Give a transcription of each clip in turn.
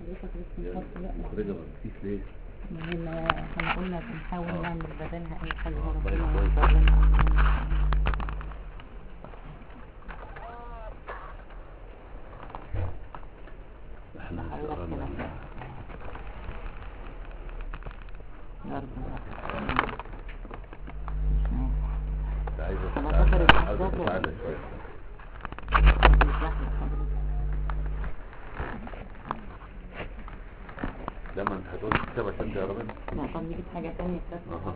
مخرجة ما بتكيس ليه؟ لان احنا قلنا بنحاول نعمل بدلها اي حاجه آه، ربنا طيب، يوفق لنا أمرنا. احنا ان الله شاء الله كده. برضه انت عايزة أنا تتعلم- فاكر عايزة الأحداث تتعلم شوية مش زحمة حضرتك. لما انت هتقول كتاب عشان تقرا منه لا طب نجيب حاجة تانية بس اها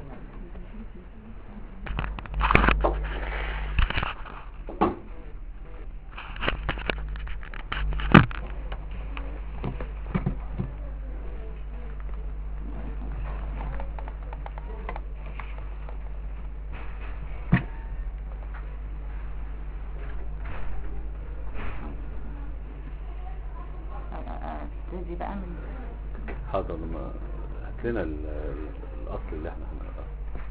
ابتدي بقى من حاضر لما هات لنا ال- ال- الاصل اللي احنا هنقراه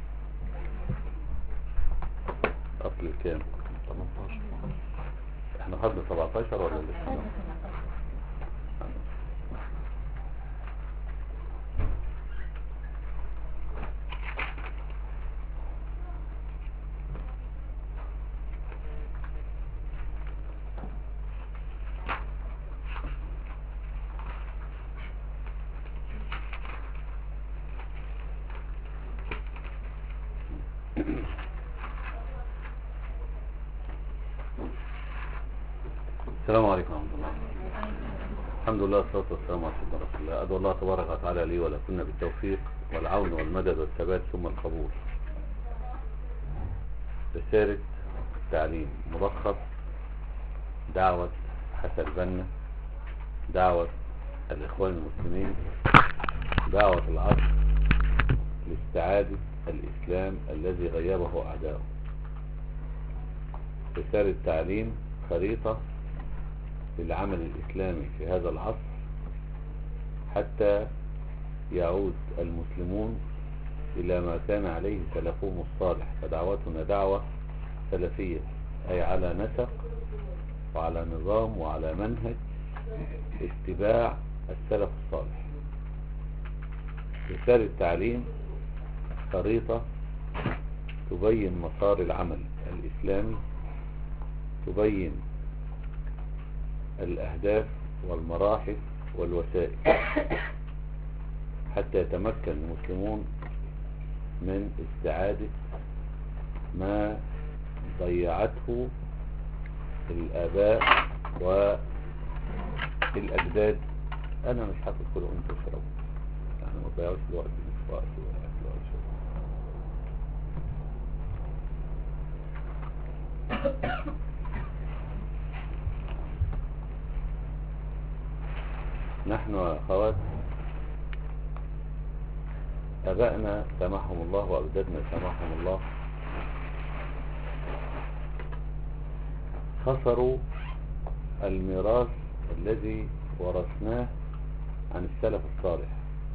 اصل الكام 18 احنا خدنا 17 ولا لسه السلام عليكم ورحمة الله الحمد لله والصلاة والسلام على سيدنا رسول الله أدعو الله تبارك وتعالى لي ولكن بالتوفيق والعون والمدد والثبات ثم القبول رسالة التعليم ملخص دعوة حسن البنا دعوة الإخوان المسلمين دعوة العصر لاستعادة الإسلام الذي غيبه أعداؤه رسالة تعليم خريطة للعمل الإسلامي في هذا العصر حتى يعود المسلمون إلى ما كان عليه سلفهم الصالح فدعوتنا دعوة سلفية أي على نسق وعلى نظام وعلى منهج اتباع السلف الصالح رسالة تعليم خريطة تبين مسار العمل الإسلامي تبين الأهداف والمراحل والوسائل حتى يتمكن المسلمون من استعادة ما ضيعته الآباء والأجداد أنا مش هاخد كله أنتوا اشربوا يعني ما تضيعوش الوقت مش وقت ولا أكل ولا شرب نحن يا أخوات أبائنا سامحهم الله وأجدادنا سامحهم الله خسروا الميراث الذي ورثناه عن السلف الصالح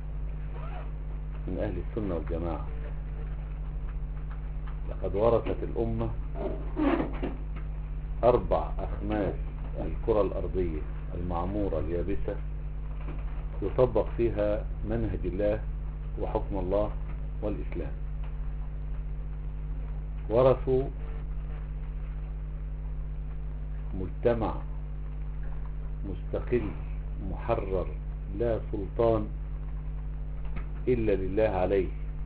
من أهل السنة والجماعة لقد ورثت الأمة أربع أخماس الكرة الأرضية المعمورة اليابسة يطبق فيها منهج الله وحكم الله والإسلام ورثوا مجتمع مستقل محرر لا سلطان إلا لله عليه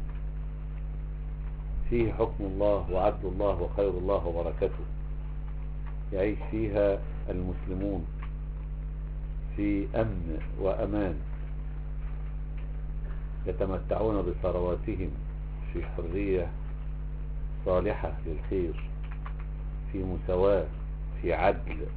فيه حكم الله وعدل الله وخير الله وبركته يعيش فيها المسلمون في أمن وأمان يتمتعون بثرواتهم في حرية صالحة للخير في مساواة في عدل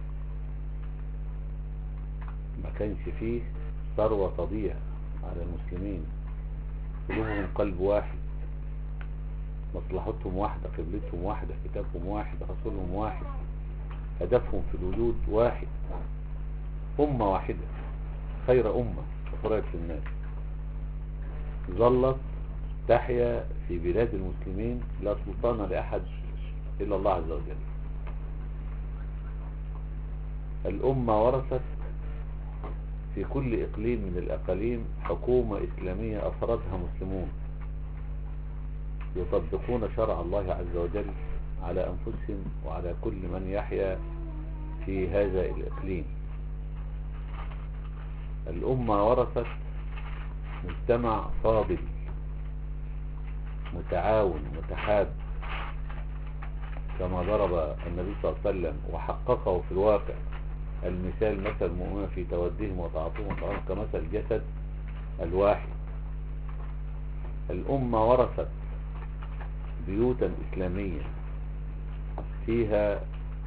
ما كانش فيه ثروة تضيع على المسلمين قلوبهم قلب واحد مصلحتهم واحدة قبلتهم واحدة كتابهم واحد رسولهم واحد هدفهم في الوجود واحد أمة واحدة خير أمة أخرجت للناس ظلت تحيا في بلاد المسلمين لا سلطان لأحد إلا الله عز وجل الأمة ورثت في كل إقليم من الأقاليم حكومة إسلامية أفرادها مسلمون يطبقون شرع الله عز وجل على أنفسهم وعلى كل من يحيا في هذا الإقليم الأمة ورثت مجتمع فاضل متعاون متحاب كما ضرب النبي صلى الله عليه وسلم وحققه في الواقع المثال مثل المؤمنين في تودهم وتعاطفهم وتعاطفهم كمثل الجسد الواحد الأمة ورثت بيوتا إسلامية فيها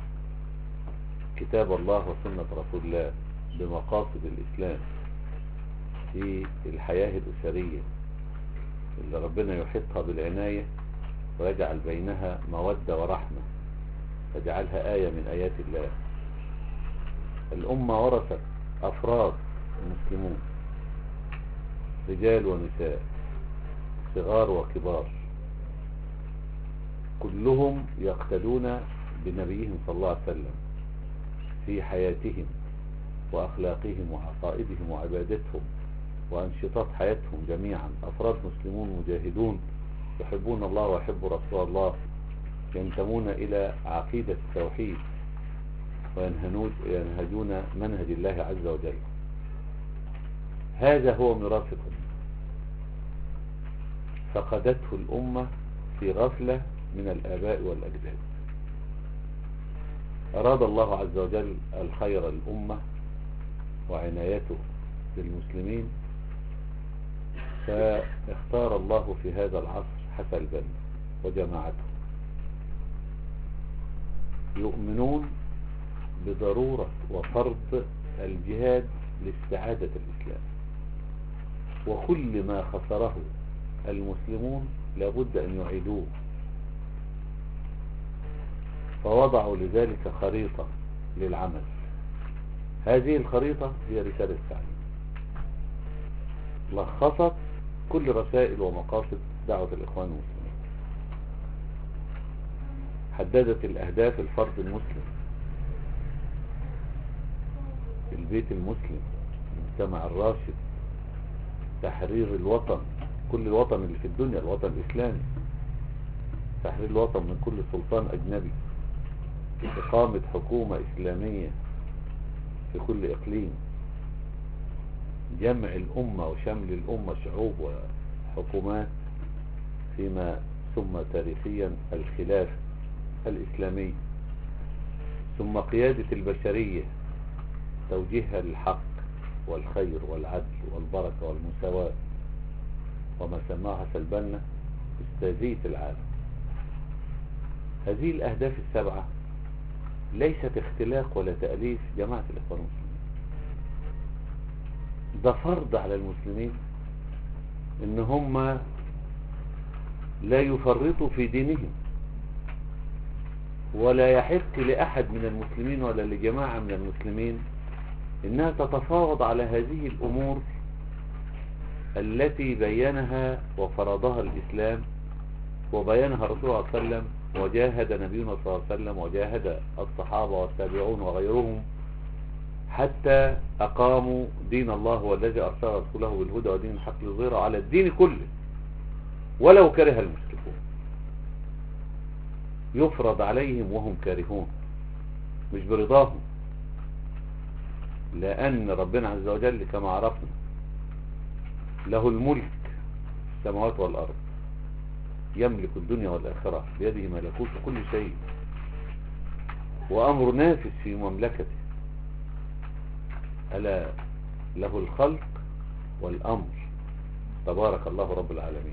كتاب الله وسنة رسول الله بمقاصد الإسلام في الحياة الأسرية اللي ربنا يحيطها بالعناية ويجعل بينها مودة ورحمة فجعلها آية من آيات الله الأمة ورثت أفراد مسلمون رجال ونساء صغار وكبار كلهم يقتدون بنبيهم صلى الله عليه وسلم في حياتهم وأخلاقهم وعقائدهم وعبادتهم وأنشطات حياتهم جميعا أفراد مسلمون مجاهدون يحبون الله ويحب رسول الله ينتمون إلى عقيدة التوحيد وينهجون منهج الله عز وجل هذا هو ميراث الأمة فقدته الأمة في غفلة من الآباء والأجداد أراد الله عز وجل الخير الأمة وعنايته بالمسلمين فاختار الله في هذا العصر حسن البنا وجماعته يؤمنون بضرورة وفرض الجهاد لاستعادة الإسلام وكل ما خسره المسلمون لابد أن يعيدوه فوضعوا لذلك خريطة للعمل هذه الخريطة هي رسالة التعليم لخصت كل رسائل ومقاصد دعوة الإخوان المسلمين حددت الأهداف الفرد المسلم البيت المسلم المجتمع الراشد تحرير الوطن كل الوطن اللي في الدنيا الوطن الإسلامي تحرير الوطن من كل سلطان أجنبي إقامة حكومة إسلامية في كل إقليم جمع الأمة وشمل الأمة شعوب وحكومات فيما سمى تاريخيا الخلاف الإسلامي ثم قيادة البشرية توجيهها للحق والخير والعدل والبركة والمساواة وما سماها سلبنا استاذية العالم هذه الأهداف السبعة ليست اختلاق ولا تأليف جماعة الإخوان المسلمين ده فرض على المسلمين ان هم لا يفرطوا في دينهم ولا يحق لأحد من المسلمين ولا لجماعة من المسلمين انها تتفاوض على هذه الامور التي بينها وفرضها الاسلام وبينها الرسول صلى الله عليه وسلم وجاهد نبينا صلى الله عليه وسلم وجاهد الصحابة والتابعون وغيرهم حتى أقاموا دين الله والذي أرسل رسوله بالهدى ودين الحق لظهره على الدين كله ولو كره المشركون يفرض عليهم وهم كارهون مش برضاهم لأن ربنا عز وجل كما عرفنا له الملك السماوات والأرض يملك الدنيا والآخرة بيده ملكوت كل شيء وأمر نافذ في مملكته ألا له الخلق والأمر تبارك الله رب العالمين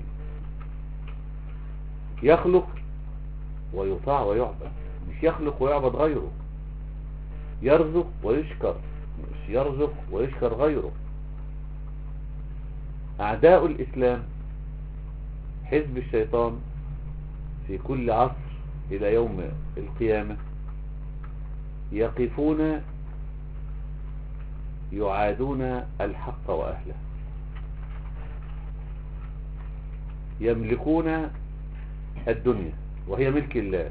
يخلق ويطاع ويعبد مش يخلق ويعبد غيره يرزق ويشكر مش يرزق ويشكر غيره أعداء الإسلام حزب الشيطان في كل عصر إلى يوم القيامة يقفون يعادون الحق وأهله يملكون الدنيا وهي ملك الله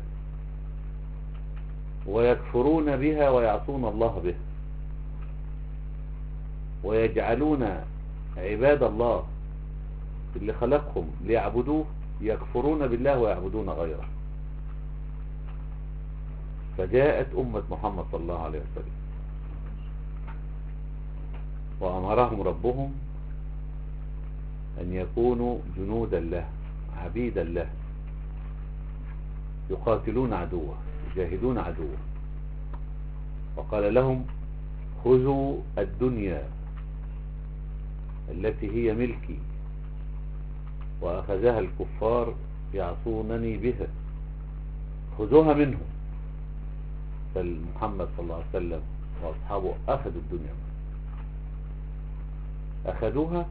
ويكفرون بها ويعصون الله بها ويجعلون عباد الله اللي خلقهم ليعبدوه يكفرون بالله ويعبدون غيره فجاءت أمة محمد صلى الله عليه وسلم وأمرهم ربهم أن يكونوا جنودا له عبيدا له يقاتلون عدوه يجاهدون عدوه وقال لهم خذوا الدنيا التي هي ملكي وأخذها الكفار يعصونني بها خذوها منهم فالمحمد صلى الله عليه وسلم وأصحابه أخذوا الدنيا أخذوها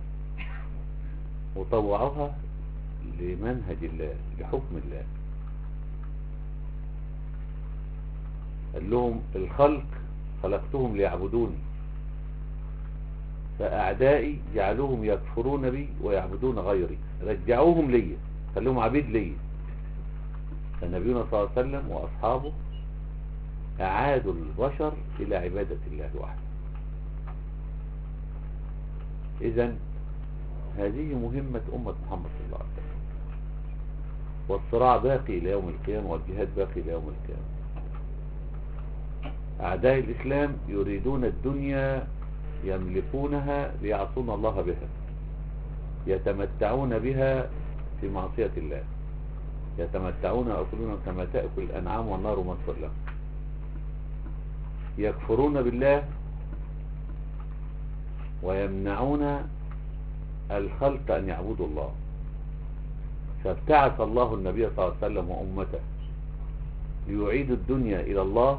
وطوعوها لمنهج الله لحكم الله قال لهم الخلق خلقتهم ليعبدوني فأعدائي جعلوهم يكفرون بي ويعبدون غيري رجعوهم لي خلوهم عبيد لي فنبينا صلى الله عليه وسلم وأصحابه أعادوا البشر إلى عبادة الله وحده إذا هذه مهمة أمة محمد صلى الله عليه وسلم والصراع باقي إلى يوم القيامة والجهاد باقي إلى يوم القيامة أعداء الإسلام يريدون الدنيا يملكونها ليعصون الله بها يتمتعون بها في معصية الله يتمتعون ويأكلون كما تأكل الأنعام والنار مصر لهم يكفرون بالله ويمنعون الخلق أن يعبدوا الله فابتعث الله النبي صلى الله عليه وسلم وأمته ليعيد الدنيا إلى الله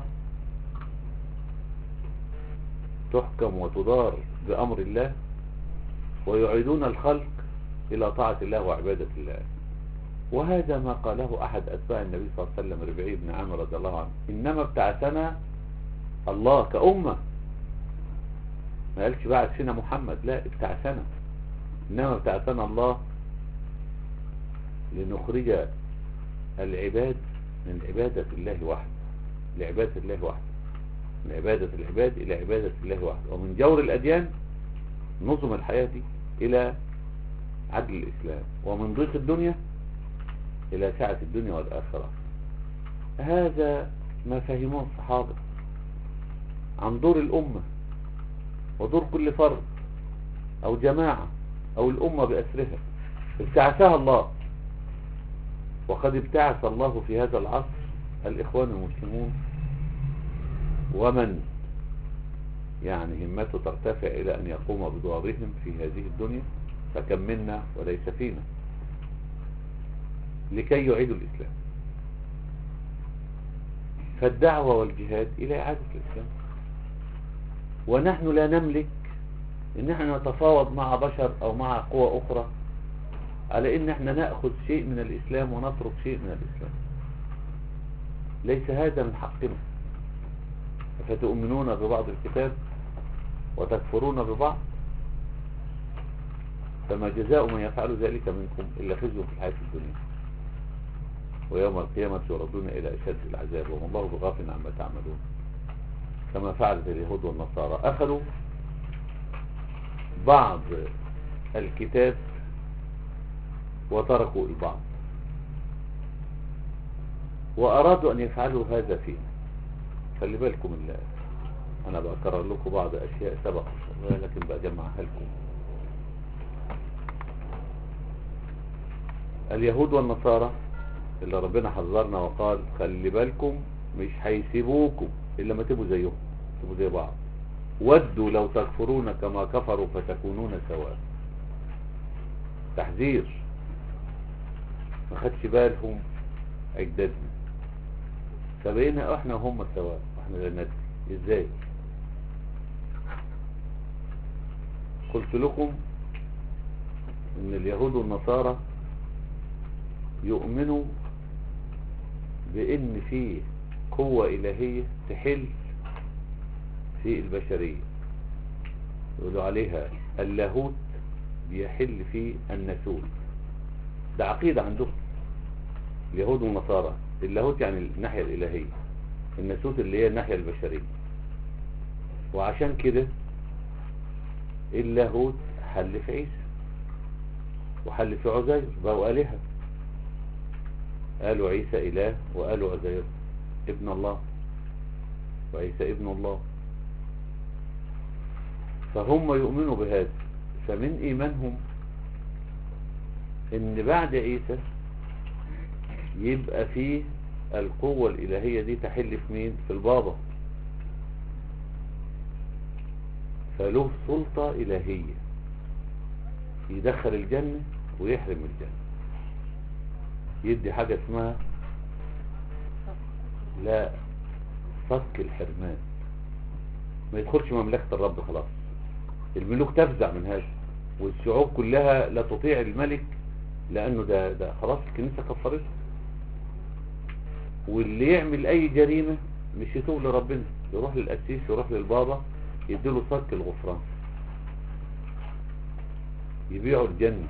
تحكم وتدار بأمر الله ويعيدون الخلق إلى طاعة الله وعبادة الله وهذا ما قاله أحد أتباع النبي صلى الله عليه وسلم ربعي بن عامر رضي الله عنه إنما ابتعثنا الله كأمة ما قالش بعد سنة محمد لا ابتعثنا إنما ابتعثنا الله لنخرج العباد من عبادة الله وحده لعبادة الله وحده من عبادة العباد إلى عبادة الله وحده ومن جور الأديان نظم الحياة إلى عدل الإسلام ومن ضيق الدنيا إلى سعة الدنيا والآخرة هذا ما فهمه الصحابة عن دور الأمة ودور كل فرد أو جماعة أو الأمة بأسرها ابتعثها الله وقد ابتعث الله في هذا العصر الإخوان المسلمون ومن يعني همته ترتفع إلى أن يقوم بدورهم في هذه الدنيا فكم منا وليس فينا لكي يعيدوا الإسلام فالدعوة والجهاد إلى إعادة الإسلام ونحن لا نملك ان احنا نتفاوض مع بشر او مع قوى اخرى على ان احنا نأخذ شيء من الاسلام ونترك شيء من الاسلام ليس هذا من حقنا فتؤمنون ببعض الكتاب وتكفرون ببعض فما جزاء من يفعل ذلك منكم إلا خزي في الحياة الدنيا ويوم القيامة يردون إلى أشد العذاب وما الله بغافل عما تعملون كما فعلت اليهود والنصارى أخذوا بعض الكتاب وتركوا البعض وأرادوا أن يفعلوا هذا فينا خلي بالكم الله أنا بأكرر لكم بعض أشياء سبق لكن بجمعها لكم اليهود والنصارى اللي ربنا حذرنا وقال خلي بالكم مش هيسيبوكم إلا ما تبقوا زيهم تبقوا زي بعض ودوا لو تكفرون كما كفروا فتكونون سواء تحذير ما خدش بالهم اجدادنا فبقينا احنا وهم سواء واحنا لا ندري ازاي قلت لكم ان اليهود والنصارى يؤمنوا بان في قوة الهية تحل في البشرية يقولوا عليها اللاهوت بيحل في الناسوت ده عقيدة عندهم اليهود والنصارى اللاهوت يعني الناحية الإلهية الناسوت اللي هي الناحية البشرية وعشان كده اللاهوت حل في عيسى وحل في عزير بقوا آلهة قالوا عيسى إله وقالوا عزير ابن الله وعيسى ابن الله فهم يؤمنوا بهذا فمن إيمانهم ان بعد عيسى يبقى فيه القوة الإلهية دي تحل في مين في البابا فله سلطة إلهية يدخل الجنة ويحرم الجنة يدي حاجة اسمها لا صك الحرمان ما يدخلش مملكة الرب خلاص الملوك تفزع من هذا والشعوب كلها لا تطيع الملك لانه ده, ده خلاص الكنيسة كفرته واللي يعمل اي جريمة مش يتوب لربنا يروح للقسيس يروح للبابا يديله صك الغفران يبيعوا الجنة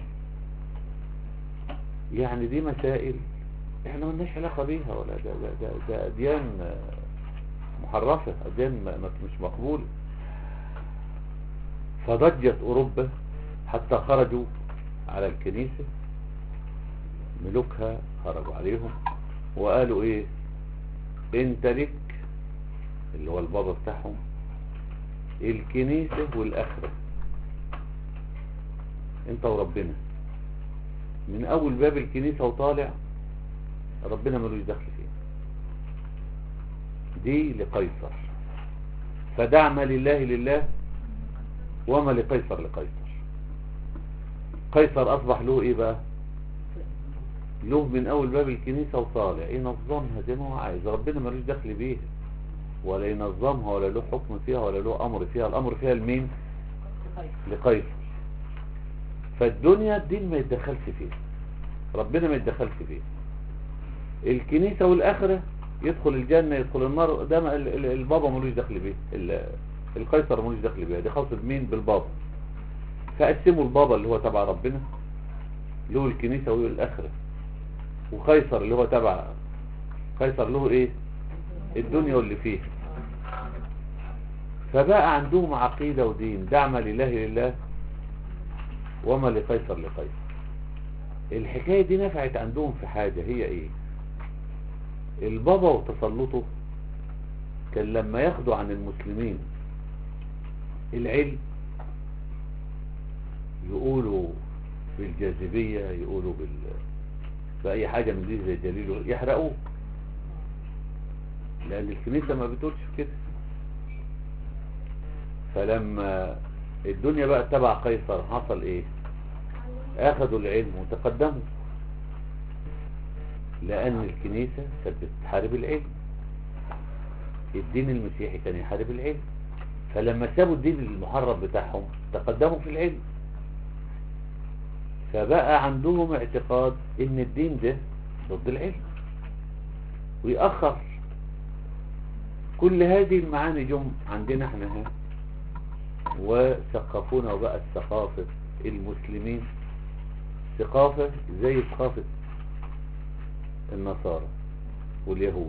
يعني دي مسائل احنا ملناش علاقة بيها ولا ده, ده, ده, ده اديان محرفة اديان مش مقبولة فضجت اوروبا حتى خرجوا على الكنيسة ملوكها خرجوا عليهم وقالوا ايه انت لك اللي هو البابا بتاعهم الكنيسة والاخرة انت وربنا من اول باب الكنيسة وطالع ربنا ملوش دخل فيه دي لقيصر فدع ما لله لله وما لقيصر لقيصر قيصر اصبح له ايه بقى له من اول باب الكنيسة وطالع ينظمها زي ما هو عايز ربنا ملوش دخل بيها ولا ينظمها ولا له حكم فيها ولا له امر فيها الامر فيها لمين لقيصر فالدنيا الدين ما يتدخلش فيها ربنا ما يتدخلش فيها الكنيسة والاخرة يدخل الجنة يدخل النار ده البابا ملوش دخل بيه القيصر ملوش دخل بيها دي خاصة بمين بالبابا فقسموا البابا اللي هو تبع ربنا له الكنيسة وله الاخرة وقيصر اللي هو تبع قيصر له ايه الدنيا واللي فيها فبقى عندهم عقيدة ودين دعم لله لله وما لقيصر لقيصر الحكاية دي نفعت عندهم في حاجة هي ايه البابا وتسلطه كان لما ياخدوا عن المسلمين العلم يقولوا بالجاذبية يقولوا بال بأي حاجة من دي زي دليل يحرقوه لأن الكنيسة ما بتقولش كده فلما الدنيا بقى تبع قيصر حصل ايه اخذوا العلم وتقدموا لأن الكنيسة كانت بتحارب العلم الدين المسيحي كان يحارب العلم فلما سابوا الدين المحرم بتاعهم تقدموا في العلم فبقى عندهم اعتقاد ان الدين ده ضد العلم ويأخر كل هذه المعاني جم عندنا احنا ها وثقفونا وبقت ثقافة المسلمين ثقافة زي ثقافة النصارى واليهود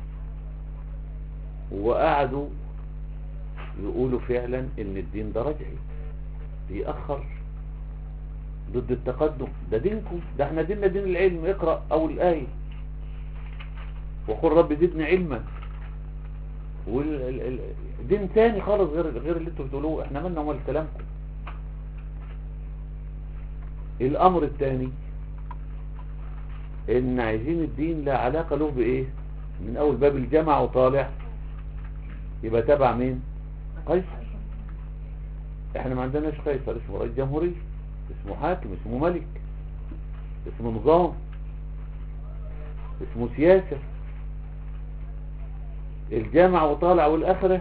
وقعدوا يقولوا فعلا ان الدين ده رجعي بيأخر ضد التقدم ده دينكم ده احنا ديننا دين العلم اقرأ اول آية وقل رب زدني علما دين تاني خالص غير غير اللي انتوا بتقولوه احنا مالنا ومال كلامكم الامر الثاني ان عايزين الدين لا علاقة له بايه من اول باب الجامعة وطالع يبقى تبع مين قيصر احنا ما عندناش قيصر اسمه رئيس جمهورية اسمه حاكم اسمه ملك اسمه نظام اسمه سياسة الجامعة وطالع والآخرة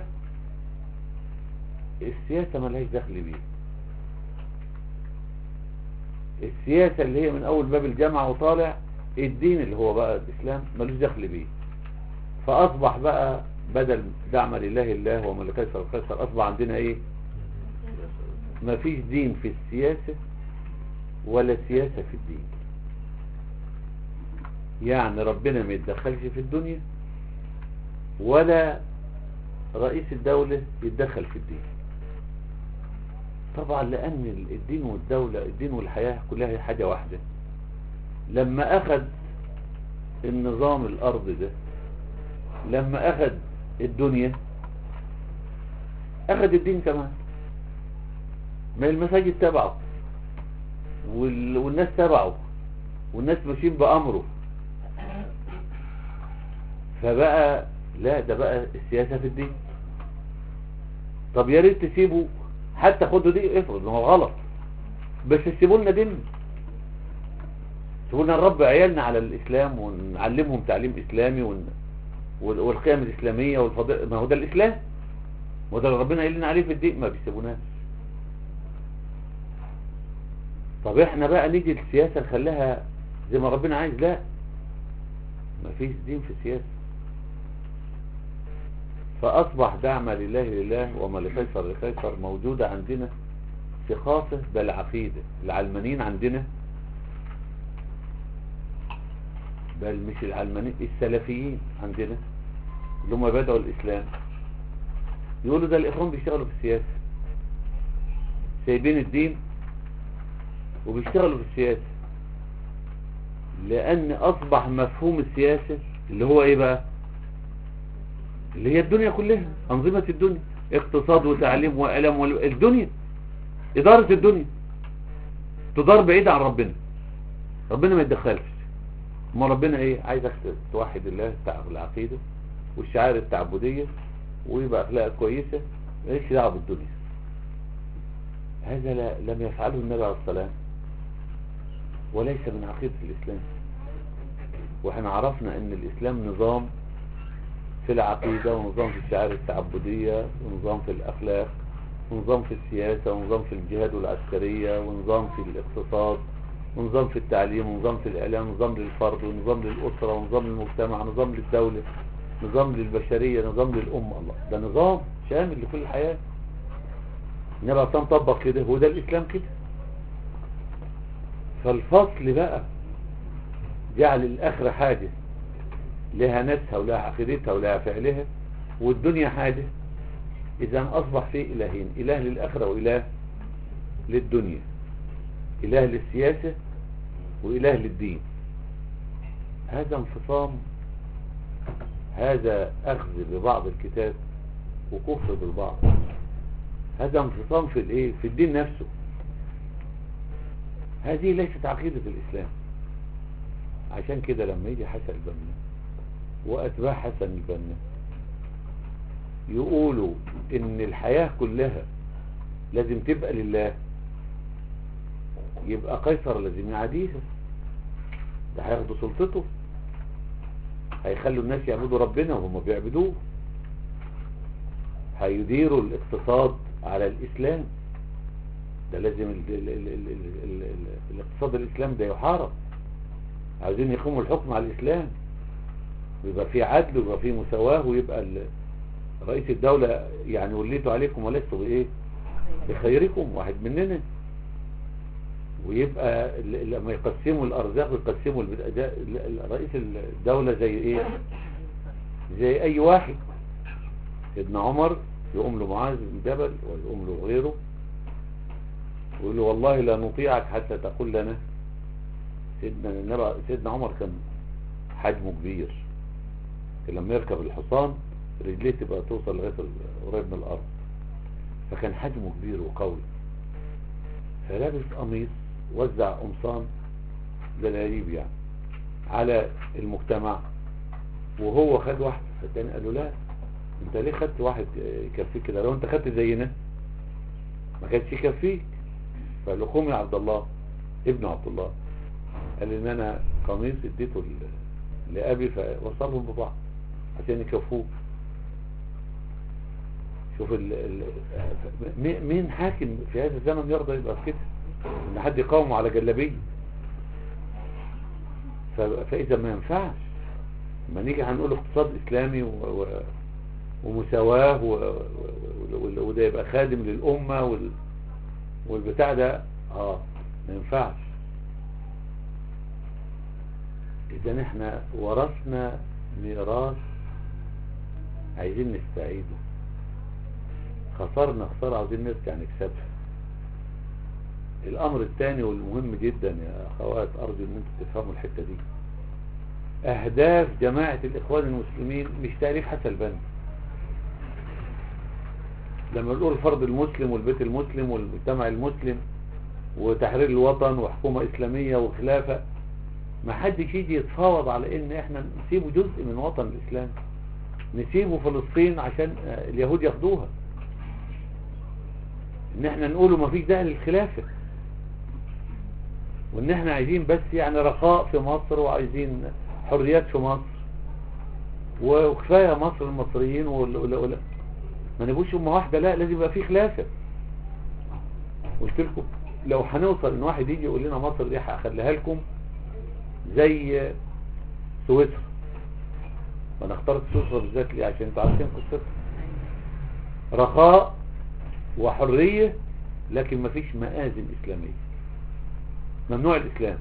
السياسة ملهاش دخل بيه السياسة اللي هي من أول باب الجامعة وطالع الدين اللي هو بقى الإسلام ملوش دخل بيه فأصبح بقى بدل دعم لله الله ومن قيصر القيصر أصبح عندنا إيه ما فيش دين في السياسة ولا سياسة في الدين يعني ربنا ما يتدخلش في الدنيا ولا رئيس الدولة يتدخل في الدين طبعا لان الدين والدولة الدين والحياة كلها هي حاجة واحدة لما اخذ النظام الارض ده لما اخذ الدنيا اخذ الدين كمان ما المساجد تبعه وال... والناس تبعه والناس ماشيين بأمره فبقى لا ده بقى السياسة في الدين طب يا ريت تسيبوا حتى خدوا دي افرض ما هو غلط بس سيبوا لنا دين سيبوا لنا نربي عيالنا على الاسلام ونعلمهم تعليم اسلامي ون... وال- والقيم الاسلاميه والفضائل ما هو ده الاسلام وده اللي ربنا قال لنا عليه في الدين ما بيسيبوناش طب احنا بقى نيجي السياسه نخليها زي ما ربنا عايز لا ما فيش دين في السياسه فأصبح دعم لله لله وما لقيصر لقيصر موجودة عندنا ثقافة بالعقيدة العلمانيين عندنا بل مش العلمانيين السلفيين عندنا اللي هم بدعوا الإسلام يقولوا ده الإخوان بيشتغلوا في السياسة سايبين الدين وبيشتغلوا في السياسة لأن أصبح مفهوم السياسة اللي هو إيه بقى اللي هي الدنيا كلها أنظمة الدنيا اقتصاد وتعليم وإعلام وال- الدنيا إدارة الدنيا تدار بعيد عن ربنا ربنا ما يتدخلش ما ربنا ايه عايزك توحد الله تعب العقيدة والشعائر التعبدية ويبقى اخلاقك كويسة مالكش دعوه بالدنيا هذا لا لم يفعله النبي عليه الصلاة وليس من عقيدة الإسلام واحنا عرفنا ان الإسلام نظام في العقيدة ونظام في الشعائر التعبدية ونظام في الأخلاق ونظام في السياسة ونظام في الجهاد والعسكرية ونظام في الاقتصاد ونظام في التعليم ونظام في الإعلام ونظام للفرد ونظام للأسرة ونظام للمجتمع نظام للدولة نظام للبشرية نظام للأمة الله ده نظام شامل لكل الحياة النبي عليه الصلاة والسلام طبق كده هو ده الإسلام كده فالفصل بقى جعل الآخرة حاجة لها نفسها ولها عقيدتها ولها فعلها والدنيا حاجة إذا أصبح فيه إلهين إله للآخرة وإله للدنيا إله للسياسة وإله للدين هذا انفصام هذا أخذ ببعض الكتاب وكفر بالبعض هذا انفصام في الايه في الدين نفسه هذه ليست عقيدة الإسلام عشان كده لما يجي حسن البنا وأتباع حسن البنا يقولوا إن الحياة كلها لازم تبقى لله يبقى قيصر لازم يعاديها ده هياخدوا سلطته هيخلوا الناس يعبدوا ربنا وهم بيعبدوه هيديروا الاقتصاد على الإسلام ده لازم ال ال ال ال ال ال ال الاقتصاد الإسلام ده يحارب عايزين يقوموا الحكم على الإسلام ويبقى فيه عدل ويبقى فيه مساواة ويبقى ال- رئيس الدولة يعني وليت عليكم ولست بإيه بخيركم واحد مننا ويبقى ال- لما يقسموا الأرزاق ويقسموا البتاع ده ال- ال- رئيس الدولة زي إيه زي أي واحد سيدنا عمر يقوم له معاذ بن جبل ويقوم له غيره ويقول له والله لا نطيعك حتى تقول لنا سيدنا النبي سيدنا عمر كان حجمه كبير كان لما يركب الحصان رجليه تبقى توصل لغايه ال- قريب من الارض فكان حجمه كبير وقوي فلابس قميص وزع قمصان جلاليب يعني على المجتمع وهو خد واحد فالتاني قال له لا انت ليه خدت واحد يكفيك كده لو انت خدت زينا ما كانش يكفيك فقال له قوم يا عبد الله ابن عبد الله قال لي ان انا قميص اديته ل- لابي فوصلهم ببعض عشان يكفوه شوف ال ال مي- مين حاكم في هذا الزمن يرضى يبقى في كده ان حد يقاومه على جلابيه ف- فاذا ما ينفعش لما نيجي هنقول اقتصاد اسلامي و... و... ومساواة و... و... و... وده يبقى خادم للأمة وال... والبتاع ده اه ما ينفعش اذا احنا ورثنا ميراث عايزين نستعيده خسرنا خسارة عايزين نرجع نكسبها الامر الثاني والمهم جدا يا اخوات ارجو ان انتم تفهموا الحتة دي اهداف جماعة الاخوان المسلمين مش تأليف حسن البنا لما نقول فرض المسلم والبيت المسلم والمجتمع المسلم وتحرير الوطن وحكومة اسلامية وخلافة ما حدش يجي يتفاوض على ان احنا نسيبه جزء من وطن الاسلام نسيبه فلسطين عشان آه، اليهود ياخدوها ان احنا نقوله ما فيش داعي للخلافة وان احنا عايزين بس يعني رخاء في مصر وعايزين حريات في مصر وكفاية مصر المصريين ولا ولا ولا ما نبوش امه واحدة لا لازم يبقى في خلافة قلت لكم لو هنوصل ان واحد يجي يقول لنا مصر دي هخليها لكم زي سويسرا وانا اخترت سويسرا بالذات ليه عشان انتوا عارفين قصتها رخاء وحرية لكن مفيش مآذن إسلامية ممنوع الإسلام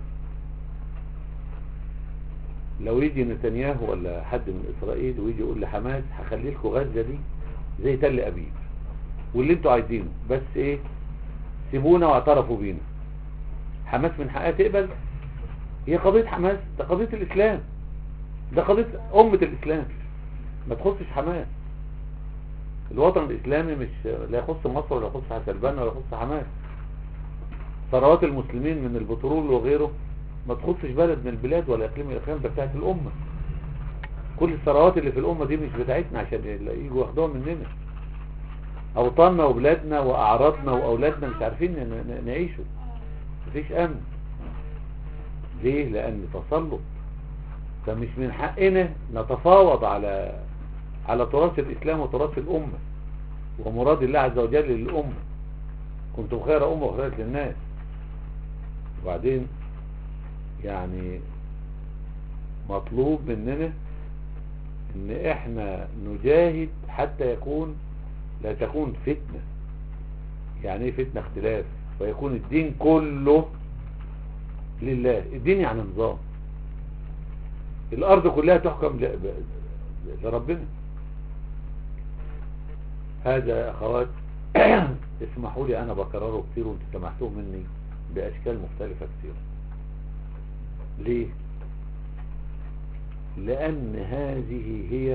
لو يجي نتنياهو ولا حد من إسرائيل ويجي يقول لحماس هخلي لكم غزة دي زي تل أبيب واللي انتوا عايزينه بس ايه سيبونا واعترفوا بينا حماس من حقها تقبل هي قضية حماس ده قضية الإسلام ده قضية أمة الإسلام ما تخصش حماس الوطن الإسلامي مش لا يخص مصر ولا يخص حسلبان ولا يخص حماس ثروات المسلمين من البترول وغيره ما تخصش بلد من البلاد ولا إقليم من الإقليم ده بتاعت الأمة كل الثروات اللي في الأمة دي مش بتاعتنا عشان يجوا ياخدوها مننا أوطاننا وبلادنا وأعراضنا وأولادنا مش عارفين ن- ن- نعيشوا مفيش أمن ليه؟ لأن تسلط فمش من حقنا نتفاوض على على تراث الإسلام وتراث الأمة ومراد الله عز وجل للأمة كنتم خير أمة وخيرت للناس وبعدين يعني مطلوب مننا ان احنا نجاهد حتى يكون لا تكون فتنة يعني ايه فتنة اختلاف ويكون الدين كله لله الدين يعني نظام الارض كلها تحكم ل- ب- لربنا هذا يا اخوات اسمحوا لي انا بكرره كتير وانتم سمعتوه مني باشكال مختلفة كتير ليه لان هذه هي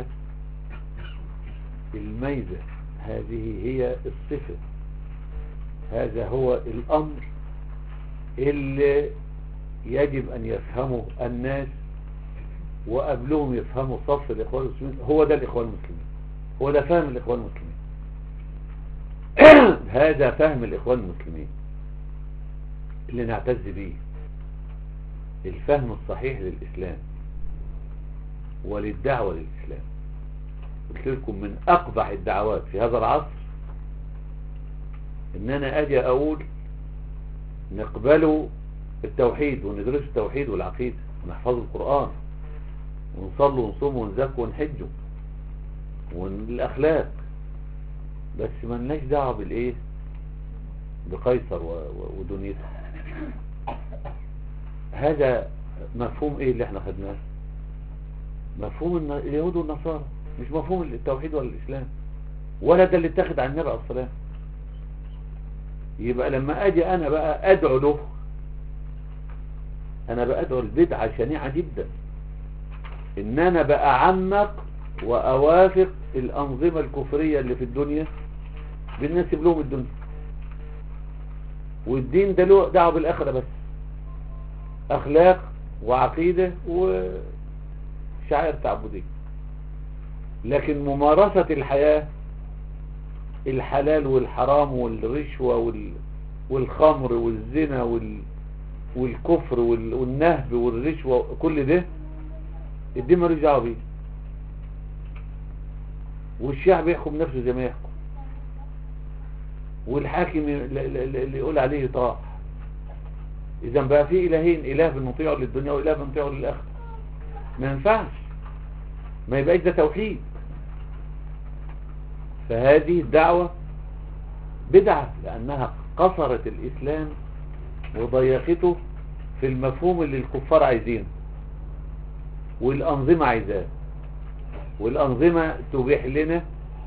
الميزة هذه هي الصفة هذا هو الامر اللي يجب ان يفهمه الناس وقبلهم يفهموا صف الاخوان المسلمين هو ده الاخوان المسلمين هو ده فهم الاخوان المسلمين هذا فهم الاخوان المسلمين اللي نعتز به الفهم الصحيح للاسلام وللدعوة للاسلام قلت لكم من اقبح الدعوات في هذا العصر ان انا اجي اقول نقبلوا التوحيد وندرس التوحيد والعقيدة ونحفظ القرآن ونصلوا ونصوم ونزكوا ونحجوا والاخلاق بس ما لناش دعوه بالايه بقيصر و- و- ودنيته هذا مفهوم ايه اللي احنا خدناه مفهوم الن- اليهود والنصارى مش مفهوم التوحيد ولا الاسلام ولا ده اللي اتخذ عن النبي عليه الصلاه والسلام يبقى لما اجي انا بقى ادعو له انا بقى ادعو البدعه شنيعه جدا ان انا بقى اعمق واوافق الانظمة الكفرية اللي في الدنيا بالنسب لهم الدنيا والدين ده له دعوه بالاخرة بس اخلاق وعقيدة وشعائر تعبدية لكن ممارسة الحياة الحلال والحرام والرشوة وال... والخمر والزنا وال... والكفر وال... والنهب والرشوة كل ده الدين ملوش دعوه بيه والشعب يحكم نفسه زي ما يحكم والحاكم اللي يقول عليه يطاع اذا بقى في الهين اله بنطيعه للدنيا واله بنطيعه للاخره ما ينفعش ما يبقاش ده توحيد فهذه الدعوة بدعة لأنها قصرت الإسلام وضيقته في المفهوم اللي الكفار عايزينه والأنظمة عايزاه والأنظمة تبيح لنا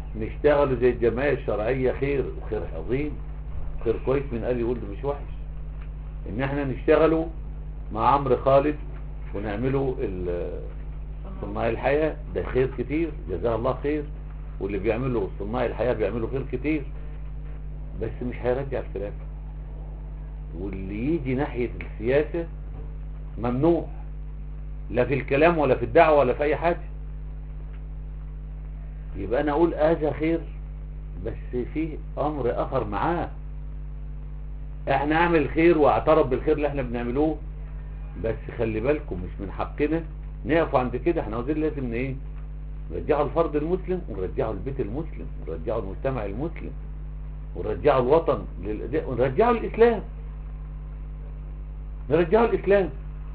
نشتغل زي الجمعية الشرعية خير وخير عظيم خير كويس من قال يقول ده مش وحش ان احنا نشتغلوا مع عمرو خالد ونعملوا ال- صناع الحياة ده خير كتير جزاه الله خير واللي بيعملوا صناع الحياة بيعملوا خير كتير بس مش هيرجع الخلافة واللي يجي ناحية السياسة ممنوع لا في الكلام ولا في الدعوة ولا في اي حاجة يبقى انا اقول هذا خير بس في امر اخر معاه احنا اعمل خير واعترف بالخير اللي احنا بنعملوه بس خلي بالكم مش من حقنا نقف عند كده احنا عاوزين لازم ايه نرجعه الفرد المسلم ونرجعه البيت المسلم ونرجعه المجتمع المسلم ونرجعه الوطن لل... ونرجعه الاسلام نرجعه الاسلام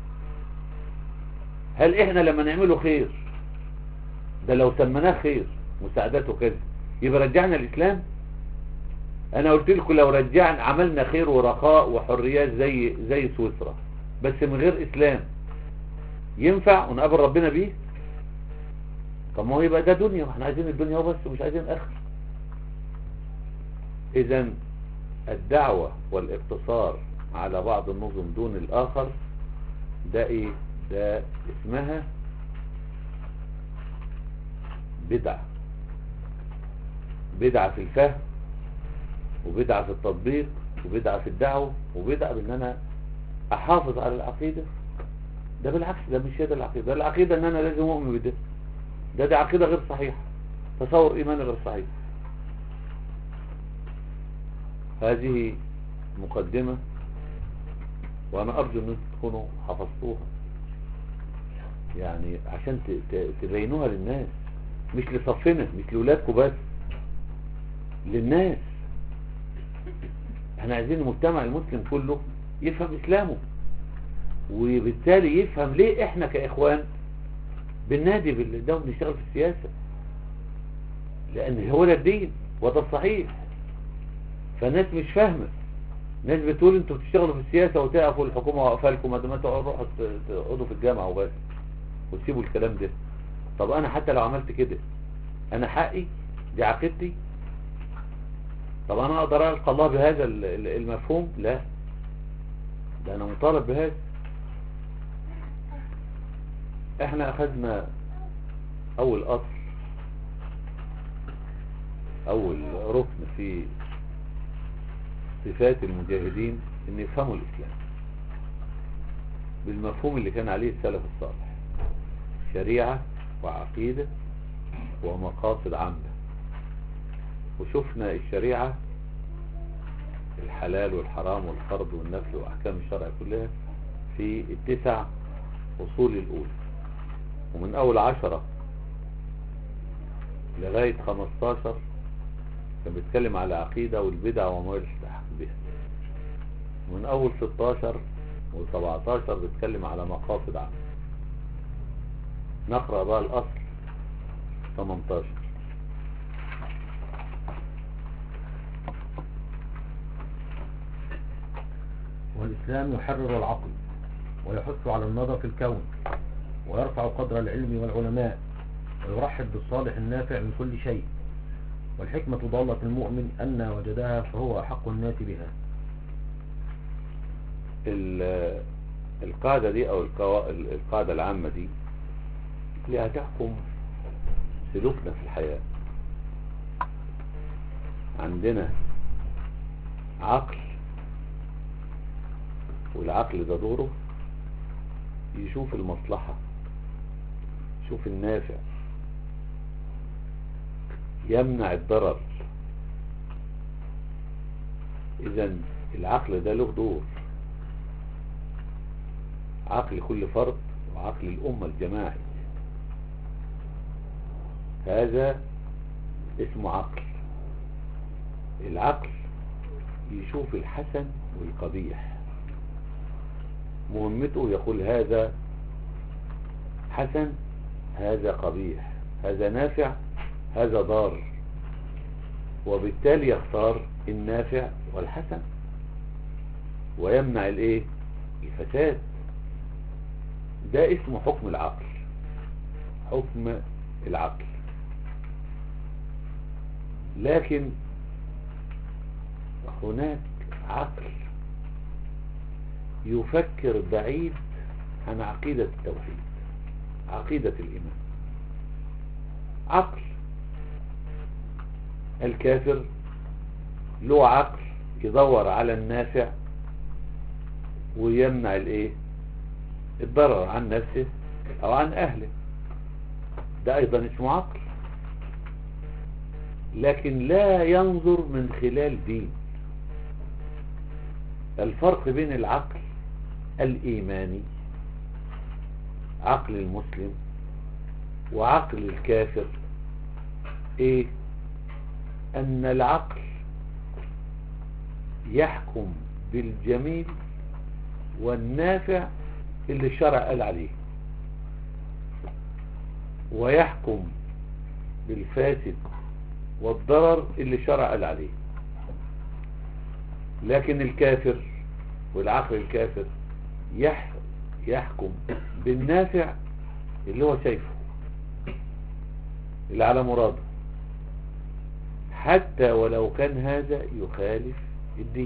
هل احنا لما نعمله خير ده لو سميناه خير مساعدته كذا يبقى رجعنا الاسلام انا قلت لكم لو رجعنا عملنا خير ورخاء وحريات زي زي سويسرا بس من غير اسلام ينفع ونقابل ربنا بيه طب ما هو يبقى ده دنيا واحنا عايزين الدنيا وبس ومش عايزين اخر اذا الدعوة والاقتصار على بعض النظم دون الاخر ده ايه ده اسمها بدعة بدعة في الفهم وبدعة في التطبيق وبدعة في الدعوة وبدعة بان انا احافظ على العقيدة ده بالعكس ده مش هي ده العقيدة ده العقيدة ان انا لازم اؤمن بده ده دي عقيدة غير صحيحة تصور ايماني غير صحيح هذه مقدمة وانا ارجو ان انتم تكونوا حفظتوها يعني عشان ت- ت- تبينوها للناس مش لصفنا مش لولادكم بس للناس احنا عايزين المجتمع المسلم كله يفهم اسلامه وبالتالي يفهم ليه احنا كاخوان بالنادي بالده ونشتغل في السياسة لان هو ده الدين وده الصحيح فالناس مش فاهمة ناس بتقول انتوا بتشتغلوا في السياسة وتقفوا الحكومة واقفة لكم ما دام انتوا روحوا ت- تقعدوا في الجامعة وبس وتسيبوا الكلام ده طب انا حتى لو عملت كده انا حقي دي عقيدتي طب انا اقدر القى الله بهذا ال- ال- المفهوم لا ده انا مطالب بهذا احنا اخذنا اول اصل اول ركن في صفات المجاهدين ان يفهموا الاسلام بالمفهوم اللي كان عليه السلف الصالح شريعة وعقيدة ومقاصد عامة وشفنا الشريعة الحلال والحرام والفرض والنفل وأحكام الشرع كلها في التسع أصول الأولى ومن أول عشرة لغاية خمستاشر كان بيتكلم على عقيدة والبدع وما يلتحق بها من أول ستاشر وسبعتاشر بيتكلم على مقاصد عامة نقرأ بقى الأصل 18 والإسلام يحرر العقل ويحث على النظر في الكون ويرفع قدر العلم والعلماء ويرحب بالصالح النافع من كل شيء والحكمة ضالة المؤمن أن وجدها فهو أحق الناس بها ال- القاعدة دي او القوا- القاعدة العامة دي اللي هتحكم سلوكنا في الحياة عندنا عقل والعقل ده دوره يشوف المصلحة يشوف النافع يمنع الضرر اذا العقل ده له دور عقل كل فرد وعقل الأمة الجماعي هذا اسمه عقل العقل يشوف الحسن والقبيح مهمته يقول هذا حسن هذا قبيح هذا نافع هذا ضار وبالتالي يختار النافع والحسن ويمنع الايه الفساد ده اسمه حكم العقل حكم العقل لكن هناك عقل يفكر بعيد عن عقيدة التوحيد عقيدة الإيمان عقل الكافر له عقل يدور على النافع ويمنع الايه الضرر عن نفسه او عن اهله ده ايضا اسمه عقل لكن لا ينظر من خلال دين الفرق بين العقل الايماني عقل المسلم وعقل الكافر ايه ان العقل يحكم بالجميل والنافع اللي الشرع قال عليه ويحكم بالفاسد والضرر اللي الشرع قال عليه لكن الكافر والعقل الكافر يح يحكم بالنافع اللي هو شايفه اللي على مراده حتى ولو كان هذا يخالف الدين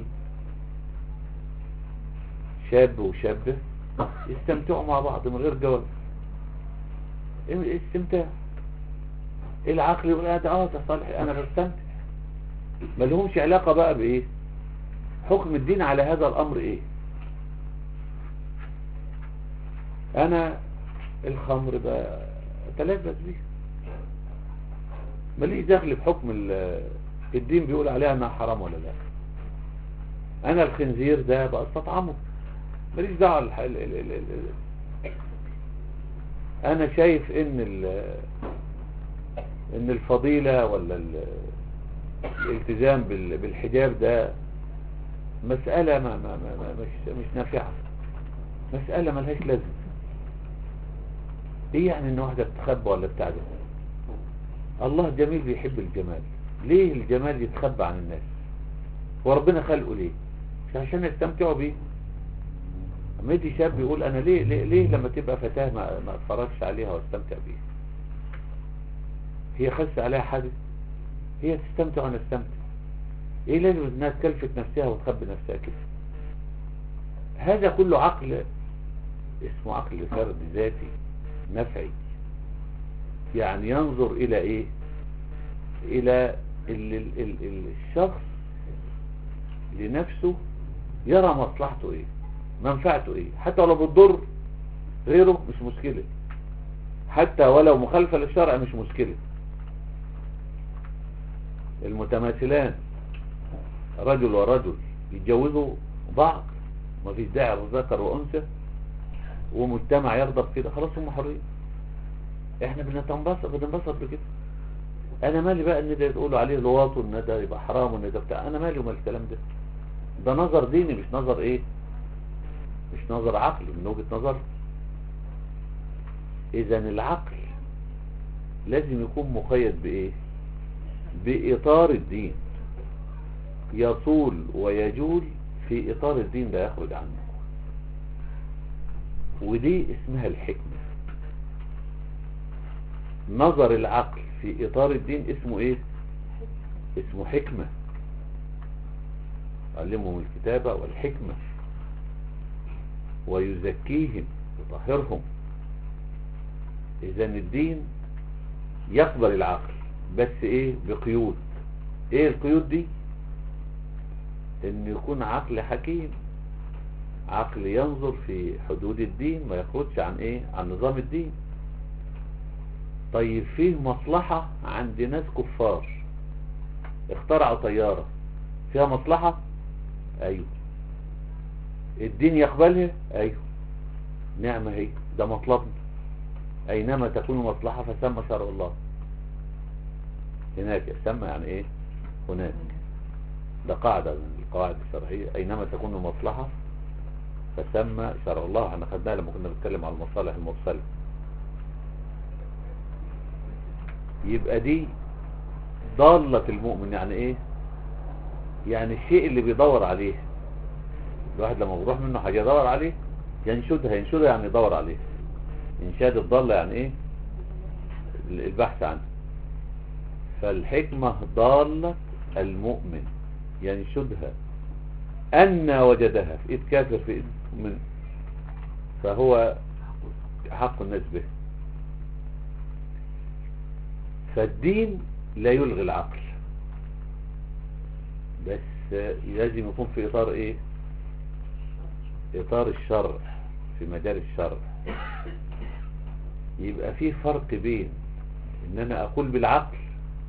شاب وشابة يستمتعوا مع بعض من غير جواز ايه استمتاع العقل يقول اه ده اه ده صالح انا بستمتع ما لهمش علاقة بقى بايه حكم الدين على هذا الامر ايه انا الخمر بتلبس بيه ماليش دخل بحكم الدين بيقول عليها انها حرام ولا لا انا الخنزير ده بستطعمه ماليش دعوه الح... ال... ال... ال... ال... انا شايف ان ال... ان الفضيلة ولا ال... الالتزام بال... بالحجاب ده مسألة ما... ما... ما... ما مش مش نافعة مسألة ملهاش لازمة ايه يعني ان واحدة بتخبى ولا بتاع ده الله جميل بيحب الجمال ليه الجمال يتخبى عن الناس وربنا خلقه ليه مش عشان يستمتعوا بيه اما يجي شاب يقول انا ليه ليه, ليه لما تبقى فتاة ما, ما اتفرجش عليها واستمتع بيها هي خس عليها حاجة هي تستمتع وانا استمتع ايه لازم انها تكلفت نفسها وتخبي نفسها كده هذا كله عقل اسمه عقل فرد ذاتي نفعي يعني ينظر الى ايه الى ال ال ال ال الشخص لنفسه يرى مصلحته ايه منفعته ايه حتى ولو بتضر غيره مش مشكلة حتى ولو مخالفة للشرع مش مشكلة المتماثلان رجل ورجل يتجوزوا بعض مفيش داعي لذكر وانثى ومجتمع يرضى بكده خلاص هم حرين احنا بنتنبسط بننبسط بكده انا مالي بقى ان ده يقولوا عليه لواط وان ده يبقى حرام وان ده بتاع انا مالي ومال الكلام ده ده نظر ديني مش نظر ايه مش نظر عقلي من وجهة نظر اذا العقل لازم يكون مقيد بايه باطار الدين يطول ويجول في اطار الدين لا يخرج عنه ودي اسمها الحكمة نظر العقل في اطار الدين اسمه ايه اسمه حكمة علمهم الكتابة والحكمة ويزكيهم يطهرهم اذا الدين يقبل العقل بس ايه بقيود ايه القيود دي ان يكون عقل حكيم عقل ينظر في حدود الدين ما يخرجش عن ايه عن نظام الدين طيب فيه مصلحة عند ناس كفار اخترعوا طيارة فيها مصلحة ايوه الدين يقبلها ايوه نعمة هي ده مطلبنا اينما تكون مصلحة فسمى شرع الله هناك يسمى يعني ايه هناك ده قاعدة من القواعد الشرعية اينما تكون مصلحة فسمى شرع الله احنا خدناها لما كنا بنتكلم على المصالح المرسلة يبقى دي ضالة المؤمن يعني ايه يعني الشيء اللي بيدور عليه الواحد لما بيروح منه حاجة يدور عليه ينشدها ينشدها يعني يدور عليه انشاد الضالة يعني ايه البحث عنه فالحكمة ضالة المؤمن ينشدها أن وجدها في إيد كافر في إيد من فهو حق الناس به فالدين لا يلغي العقل بس لازم يكون في إطار إيه إطار الشرع في مجال الشرع يبقى في فرق بين إن أنا أقول بالعقل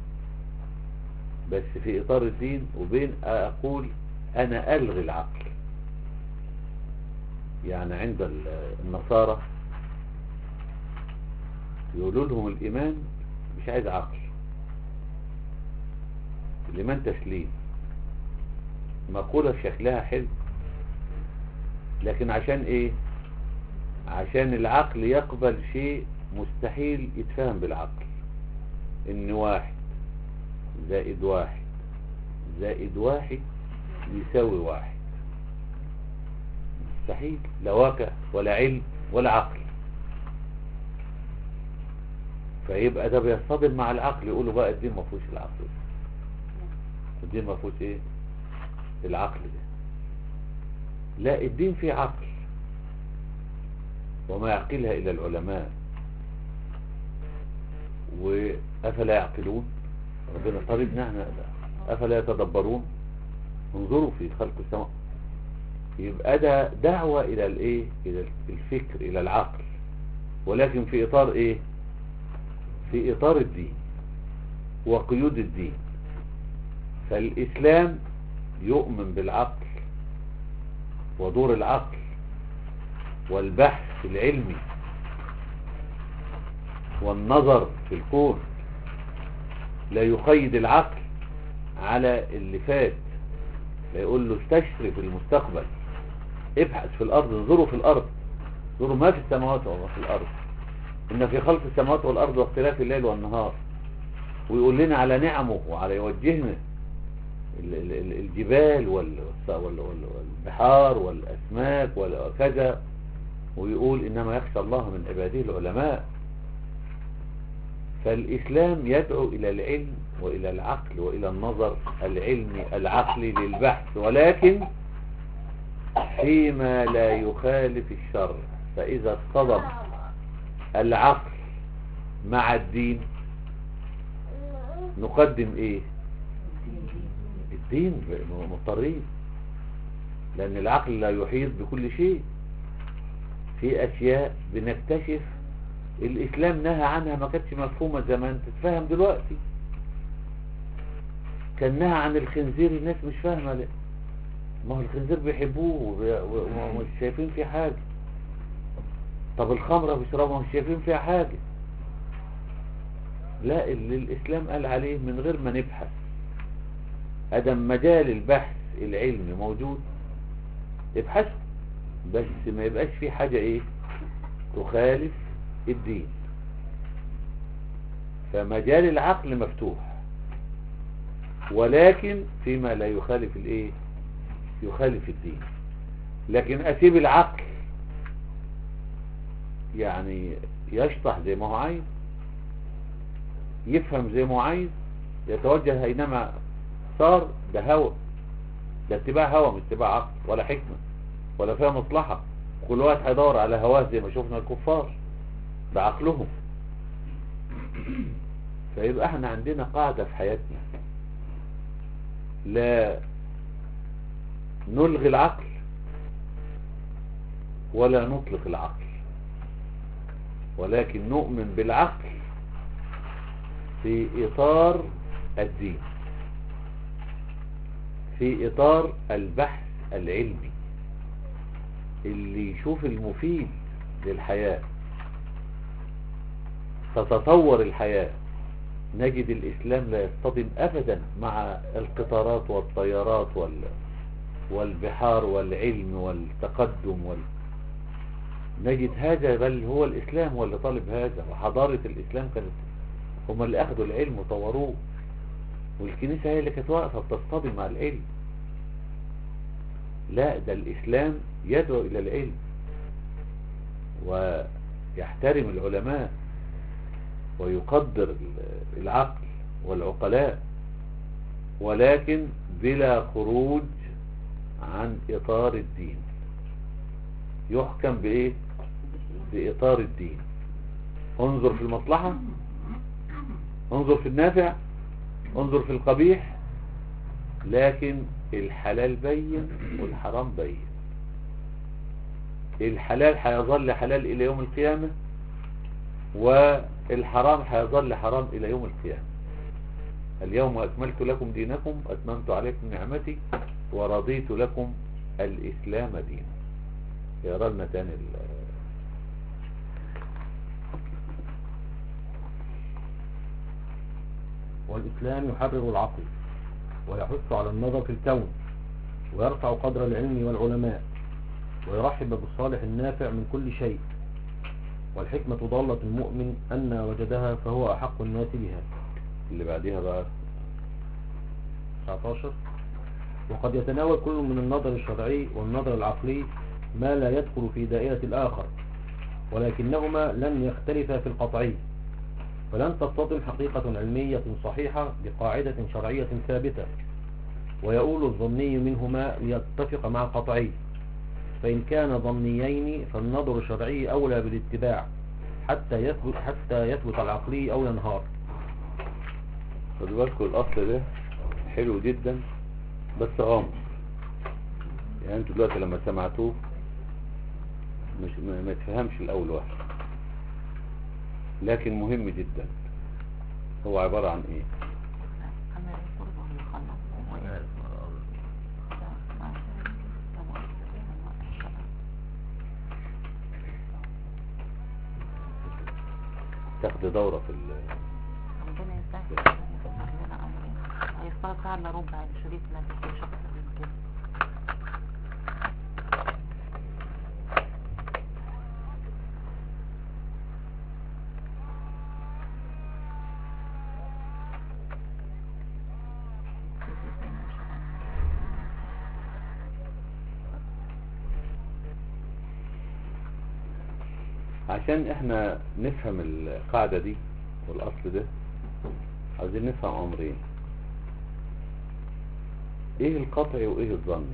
بس في إطار الدين وبين أقول أنا ألغي العقل يعني عند ال- النصارى يقولوا لهم الإيمان مش عايز عقل الإيمان تسليم مقولة شكلها حلو لكن عشان ايه عشان العقل يقبل شيء مستحيل يتفهم بالعقل ان واحد زائد واحد زائد واحد يساوي واحد مستحيل لا واقع ولا علم ولا عقل فيبقى ده بيصطدم مع العقل يقولوا بقى الدين ما فيهوش العقل ده. الدين ما فيهوش ايه العقل ده لا الدين فيه عقل وما يعقلها إلا العلماء وأفلا يعقلون ربنا طالبنا احنا أفلا يتدبرون انظروا في خلق السماء يبقى ده دعوة إلى الإيه إلى الفكر إلى العقل ولكن في إطار إيه في إطار الدين وقيود الدين فالإسلام يؤمن بالعقل ودور العقل والبحث العلمي والنظر في الكون لا يقيد العقل على اللي فات لا يقول له استشرف في المستقبل ابحث في الارض انظروا في الارض انظروا ما في السماوات وما في الارض ان في خلق السماوات والارض واختلاف الليل والنهار ويقول لنا على نعمه وعلى يوجهنا ال- ال- ال- الجبال وال- وال- وال- والبحار والأسماك وكذا ويقول إنما يخشى الله من عباده العلماء فالإسلام يدعو إلى العلم وإلى العقل وإلى النظر العلمي العقلي للبحث ولكن فيما لا يخالف الشرع فإذا اصطدم العقل مع الدين نقدم ايه الدين مضطرين لان العقل لا يحيط بكل شيء في اشياء بنكتشف الاسلام نهى عنها ما كانتش مفهومة زمان تتفهم دلوقتي كان نهى عن الخنزير الناس مش فاهمة ليه ما هو الخنزير بيحبوه وبي- ومش شايفين فيه حاجة طب الخمرة بيشربوها مش شايفين فيها حاجة لا اللي الإسلام قال عليه من غير ما نبحث أدم مجال البحث العلمي موجود ابحثوا بس ما يبقاش في حاجة ايه تخالف الدين فمجال العقل مفتوح ولكن فيما لا يخالف الايه يخالف الدين لكن اسيب العقل يعني يشطح زي ما هو عايز يفهم زي ما هو عايز يتوجه اينما صار ده هوى ده اتباع هوى مش اتباع عقل ولا حكمة ولا فيها مصلحة كل واحد هيدور على هواه زي ما شفنا الكفار بعقلهم فيبقى احنا عندنا قاعدة في حياتنا لا نلغي العقل ولا نطلق العقل ولكن نؤمن بالعقل في إطار الدين في إطار البحث العلمي اللي يشوف المفيد للحياة تتطور الحياة نجد الإسلام لا يصطدم أبدا مع القطارات والطيارات وال والبحار والعلم والتقدم وال... نجد هذا بل هو الإسلام هو اللي طالب هذا وحضارة الإسلام كانت هم اللي أخذوا العلم وطوروه والكنيسة هي اللي كانت واقفة بتصطدم مع العلم لا ده الإسلام يدعو إلى العلم ويحترم العلماء ويقدر العقل والعقلاء ولكن بلا خروج عن عن إطار الدين يحكم بإيه بإطار الدين انظر في المصلحة انظر في النافع انظر في القبيح لكن الحلال بين والحرام بين الحلال هيظل حلال إلى يوم القيامة والحرام هيظل حرام إلى يوم القيامة اليوم أكملت لكم دينكم أتممت عليكم نعمتي ورضيت لكم الإسلام دينا يقرأ لنا تاني ال- والإسلام يحرر العقل ويحث على النظر في الكون ويرفع قدر العلم والعلماء ويرحب بالصالح النافع من كل شيء والحكمة ضالة المؤمن أن وجدها فهو أحق الناس بها اللي بعديها بقى 19 وقد يتناول كل من النظر الشرعي والنظر العقلي ما لا يدخل في دائرة الآخر ولكنهما لن يختلفا في القطعي فلن تصطدم حقيقة علمية صحيحة بقاعدة شرعية ثابتة ويؤول الظني منهما ليتفق مع القطعي فإن كان ظنيين فالنظر الشرعي أولى بالاتباع حتى يثبت حتى يثبت العقلي أو ينهار خدوا بالكم الأصل ده حلو جدا بس غامض يعني انتوا دلوقتي لما سمعتوه مش ما ما تفهمش الأول واحد لكن مهم جدا هو عبارة عن ايه أما القرب والمخلص وإيه؟ لا، ما طبعا. تاخد دورة في ال- ربنا يسهل لنا أمرنا هيختار ساعة إلا ربع شريكنا في شخص من كده عشان احنا نفهم القاعدة دي والأصل ده عايزين نفهم أمرين ايه القطعي وايه الظني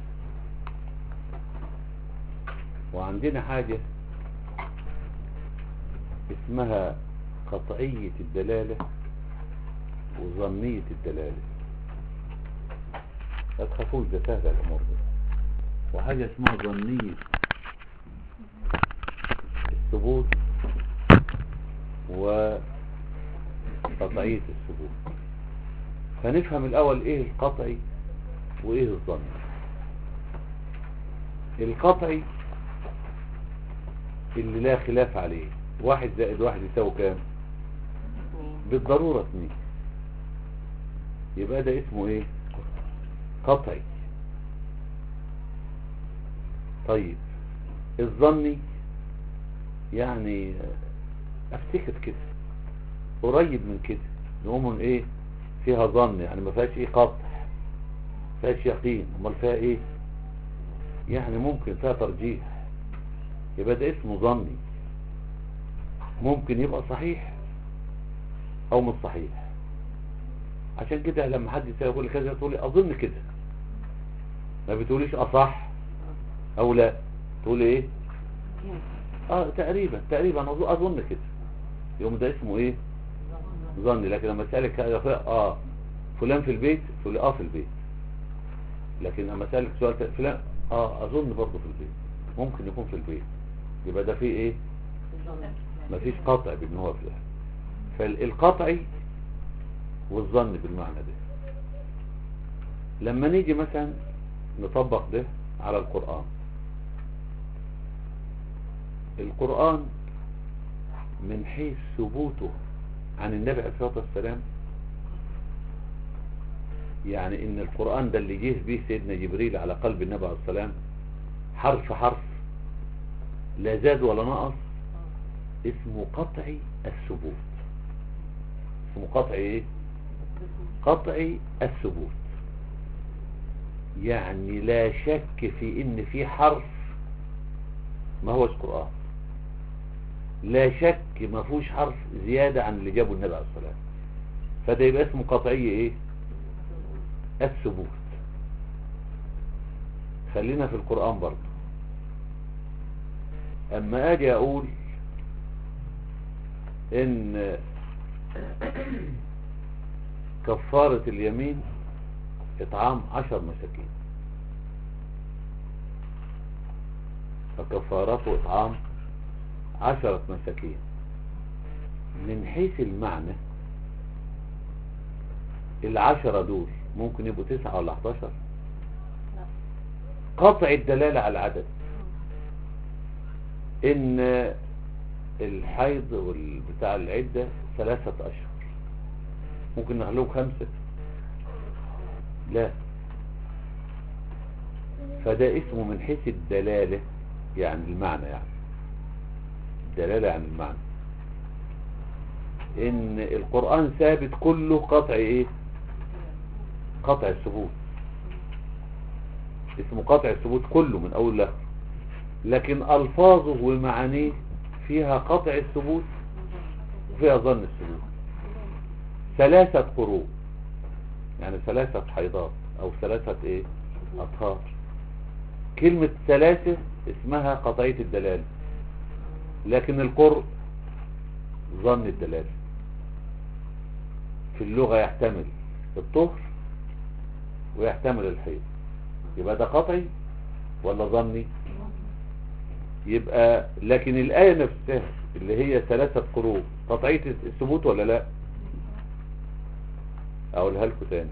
وعندنا حاجة اسمها قطعية الدلالة وظنية الدلالة لا تخافوش ده سهلة الأمور دي وحاجة اسمها ظنية الثبوت وقطعية الثبوت فنفهم الأول ايه القطعي وايه الظني القطعي اللي لا خلاف عليه واحد زائد واحد يساوي كام بالضرورة اتنين يبقى ده اسمه ايه قطعي طيب الظني يعني افتكر كده قريب من كده نقوم ايه فيها ظن يعني ما فيهاش ايه قطع ما فيهاش يقين امال فيها ايه يعني ممكن فيها ترجيح يبقى ده اسمه ظني ممكن يبقى صحيح او مش صحيح عشان كده لما حد يقول لي كذا تقول لي اظن كده ما بتقوليش اصح او لا تقول ايه اه تقريبا تقريبا أظ- اظن كده يوم ده اسمه ايه ظني لكن لما اسالك يا أخويا، اه فلان في البيت تقول لي اه في البيت لكن لما اسالك سؤال تاني، فلان اه اظن برضه في البيت ممكن يكون في البيت يبقى ده فيه ايه مفيش قطع بان هو في الأهل. فالقطعي والظن بالمعنى ده لما نيجي مثلا نطبق ده على القرآن القرآن من حيث ثبوته عن النبي عليه الصلاة والسلام يعني ان القرآن ده اللي جه به سيدنا جبريل على قلب النبي عليه الصلاة والسلام حرف حرف لا زاد ولا نقص اسمه قطعي الثبوت اسمه قطعي ايه قطعي الثبوت يعني لا شك في ان في حرف ما هوش قرآن لا شك ما فيهوش حرف زيادة عن اللي جابه النبي عليه الصلاة والسلام فده يبقى اسمه قطعي ايه الثبوت خلينا في القرآن برضه اما اجي اقول ان كفارة اليمين اطعام عشر مساكين فكفارته اطعام عشرة مساكين من حيث المعنى العشرة دول ممكن يبقوا تسعة ولا 11 قطع الدلالة على العدد ان الحيض والبتاع العدة ثلاثة اشهر ممكن نخلوه خمسة لا فده اسمه من حيث الدلالة يعني المعنى يعني الدلالة يعني المعنى ان القرآن ثابت كله قطع ايه قطع الثبوت اسمه قطع الثبوت كله من اول لاخر لكن الفاظه ومعانيه فيها قطع الثبوت وفيها ظن الثبوت ثلاثة قروء يعني ثلاثة حيضات او ثلاثة ايه اطهار كلمة ثلاثة اسمها قطعية الدلالة لكن القرء ظن الدلالة في اللغة يحتمل الطهر ويحتمل الحيض يبقى ده قطعي ولا ظني يبقى لكن الآية نفسها اللي هي ثلاثة قروء قطعية الثبوت ولا لا اقولها لكم تاني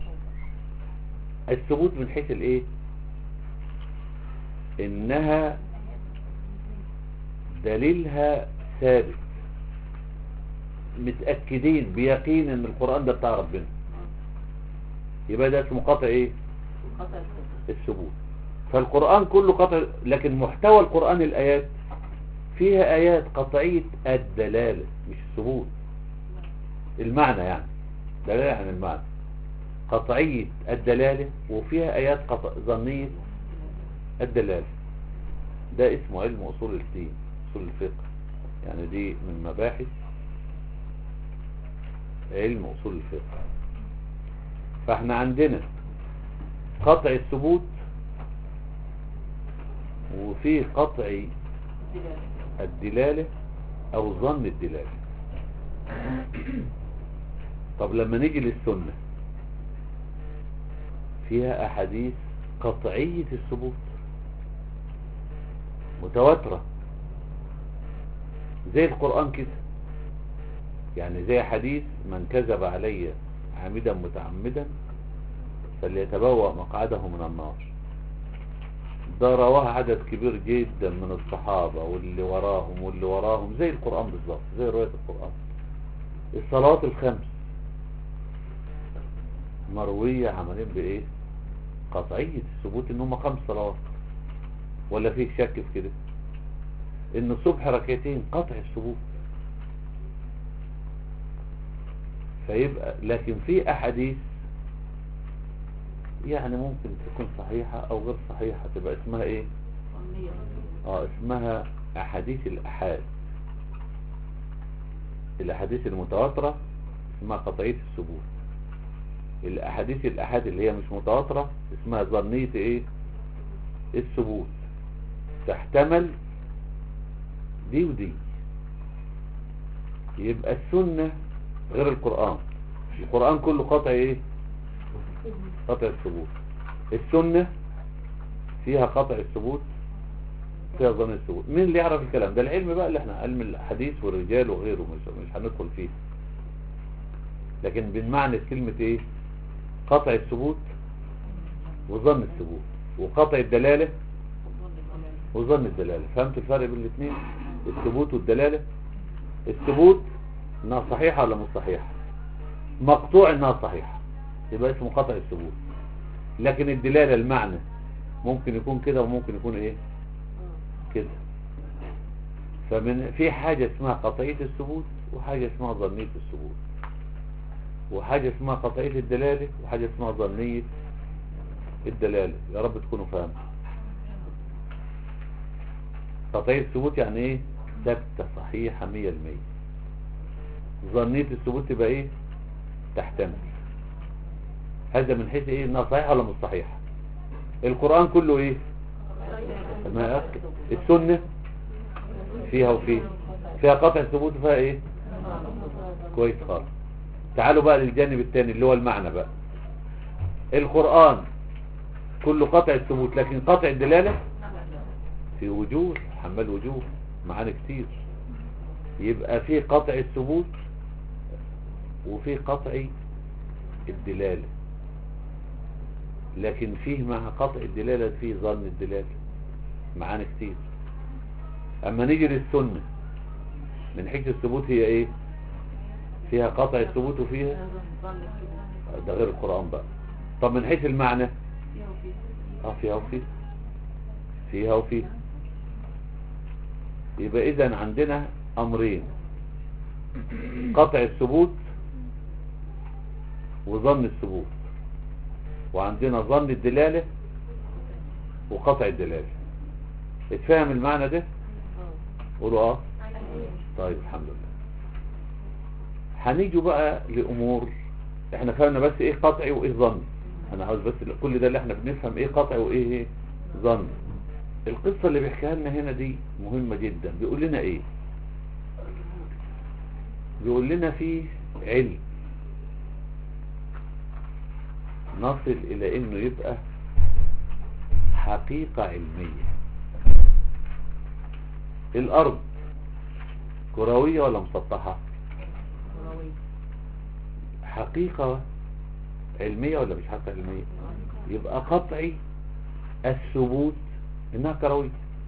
الثبوت من حيث الايه انها دليلها ثابت متأكدين بيقين ان القرآن ده بتاع ربنا يبقى ده اسمه قطع ايه الثبوت فالقرآن كله قطع لكن محتوى القرآن الآيات فيها آيات قطعية الدلالة مش الثبوت المعنى يعني دلالة عن المعنى قطعية الدلالة وفيها آيات قطع ظنية الدلالة ده اسمه علم أصول الدين أصول الفقه يعني دي من مباحث علم أصول الفقه فاحنا عندنا قطع الثبوت وفيه قطع الدلالة او ظن الدلالة طب لما نيجي للسنة فيها احاديث قطعية الثبوت متواترة زي القرآن كده يعني زي حديث من كذب علي عامدا متعمدا فليتبوأ مقعده من النار ده رواه عدد كبير جدا من الصحابة واللي وراهم واللي وراهم زي القرآن بالظبط زي رواية القرآن الصلاة الخمس مروية عملين بإيه قطعية الثبوت ان هم خمس صلوات ولا فيه شك في كده ان الصبح ركعتين قطع الثبوت فيبقى لكن في احاديث يعني ممكن تكون صحيحة او غير صحيحة تبقى اسمها ايه اه اسمها احاديث الاحاد الاحاديث المتواترة اسمها قطعية الثبوت الاحاديث الاحاد اللي هي مش متواترة اسمها ظنية ايه الثبوت تحتمل دي ودي يبقى السنة غير القرآن القرآن كله قطع ايه قطع الثبوت السنة فيها قطع الثبوت فيها ظن الثبوت مين اللي يعرف الكلام ده العلم بقى اللي احنا علم الحديث والرجال وغيره مش, مش هندخل فيه لكن بالمعنى كلمة ايه قطع الثبوت وظن الثبوت وقطع الدلالة وظن الدلالة فهمت الفرق بين الاثنين الثبوت والدلالة الثبوت انها صحيحة ولا مش صحيحة مقطوع انها صحيحة يبقى اسمه قطع الثبوت لكن الدلالة المعنى ممكن يكون كده وممكن يكون ايه كده فمن في حاجة اسمها قطعية الثبوت وحاجة اسمها ظنية الثبوت وحاجة اسمها قطعية الدلالة وحاجة اسمها ظنية الدلالة يا رب تكونوا فاهمين قطعية الثبوت يعني ايه ثابتة صحيحة مية المية ظنية الثبوت تبقى ايه تحتمل هذا من حيث ايه انها صحيحة ولا مش صحيحة القرآن كله ايه ما أكد السنة فيها وفيها فيها قطع ثبوت وفيها ايه كويس خالص تعالوا بقى للجانب الثاني اللي هو المعنى بقى القرآن كله قطع الثبوت لكن قطع الدلالة في وجوه حمال وجوه معانا كتير يبقى في قطع الثبوت وفي قطع الدلالة لكن فيه مع قطع الدلالة فيه ظن الدلالة معانا كتير اما نيجي للسنة من حيث الثبوت هي ايه فيها قطع الثبوت وفيها ده غير القرآن بقى طب من حيث المعنى اه فيها وفيها فيها وفيها يبقى اذا عندنا امرين قطع الثبوت وظن الثبوت وعندنا ظن الدلالة وقطع الدلالة اتفهم المعنى ده قولوا اه طيب الحمد لله هنيجوا بقى لامور احنا فهمنا بس ايه قطعي وايه ظن انا عاوز بس كل ده اللي احنا بنفهم ايه قطعي وايه إيه ظن القصة اللي بيحكيها لنا هنا دي مهمة جدا بيقول لنا ايه بيقول لنا فيه علم نصل الى انه يبقى حقيقة علمية الارض كروية ولا مسطحة حقيقة علمية ولا مش حقيقة علمية يبقى قطعي الثبوت انها كروية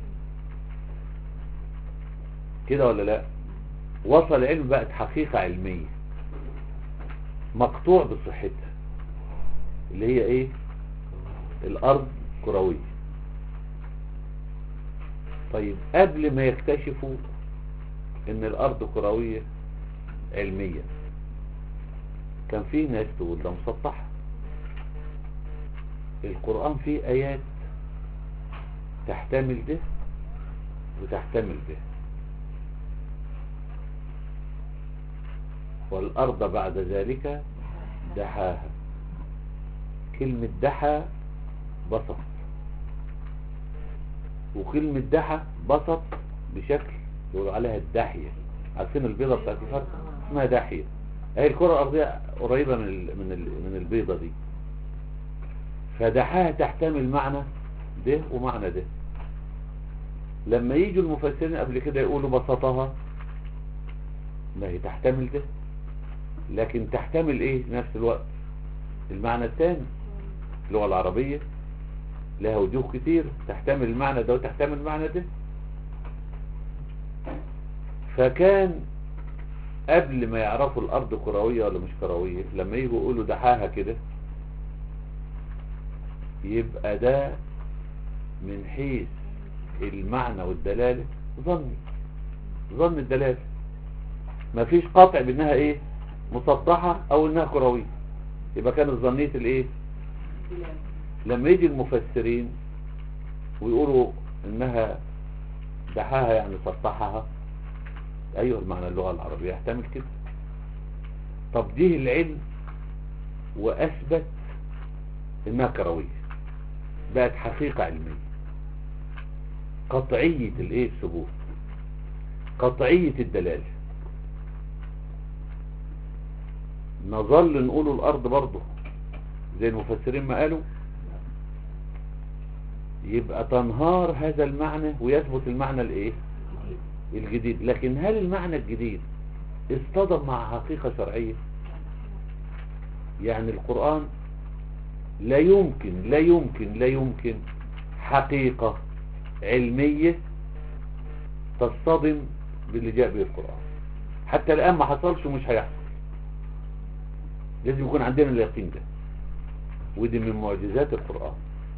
كده ولا لا وصل العلم بقت حقيقة علمية مقطوع بصحتها اللي هي ايه الارض كروية طيب قبل ما يكتشفوا ان الارض كروية علميا كان فيه ناس تقول ده مسطحة القرآن فيه ايات تحتمل ده وتحتمل ده والأرض بعد ذلك دحاها كلمة دحى بسط وكلمة دحى بسط بشكل يقولوا عليها الدحية عارفين البيضة بتاعت الفرق اسمها دحية هي الكرة الأرضية قريبة من ال من ال من البيضة دي فدحاها تحتمل معنى ده ومعنى ده لما يجوا المفسرين قبل كده يقولوا بسطها ما هي تحتمل ده لكن تحتمل ايه في نفس الوقت المعنى الثاني اللغة العربية لها وجوه كتير تحتمل المعنى ده وتحتمل المعنى ده فكان قبل ما يعرفوا الارض كروية ولا مش كروية لما يجوا يقولوا دحاها كده يبقى ده من حيث المعنى والدلالة ظني ظن الدلالة مفيش قطع بانها ايه مسطحة او انها كروية يبقى كانت ظنية الايه لما يجي المفسرين ويقولوا انها دحاها يعني سطحها ايوه المعنى اللغة العربية يحتمل كده طب دي العلم واثبت انها كروية بقت حقيقة علمية قطعية الايه الثبوت قطعية الدلالة نظل نقول الارض برضه زي المفسرين ما قالوا يبقى تنهار هذا المعنى ويثبت المعنى الايه الجديد لكن هل المعنى الجديد اصطدم مع حقيقة شرعية يعني القرآن لا يمكن لا يمكن لا يمكن حقيقة علمية تصطدم باللي جاء به القرآن حتى الآن ما حصلش ومش هيحصل لازم يكون عندنا اليقين ده ودي من معجزات القرآن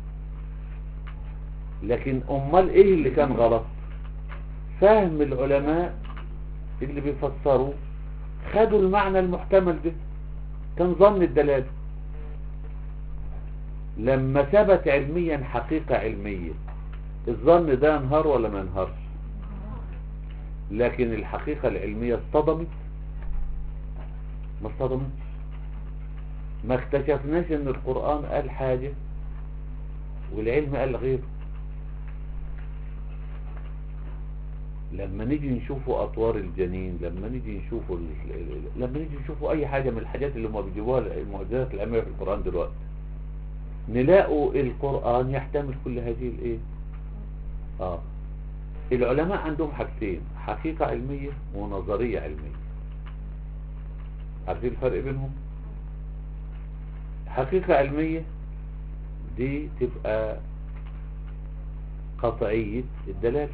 لكن امال ايه اللي كان غلط فهم العلماء اللي بيفسروا خدوا المعنى المحتمل ده كان ظن الدلالة لما ثبت علميا حقيقة علمية الظن ده انهار ولا ما انهارش لكن الحقيقة العلمية اصطدمت ما اصطدمتش ما اكتشفناش ان القرآن قال حاجة والعلم قال غيره لما نيجي نشوفوا اطوار الجنين لما نيجي نشوفوا ال- ال- ال- لما نيجي نشوفوا اي حاجة من الحاجات اللي هم بيجيبوها المعجزات العلمية في القرآن دلوقتي نلاقوا القرآن يحتمل كل هذه الايه اه العلماء عندهم حاجتين حقيقة علمية ونظرية علمية عارفين الفرق بينهم حقيقة علمية دي تبقى قطعية الدلالة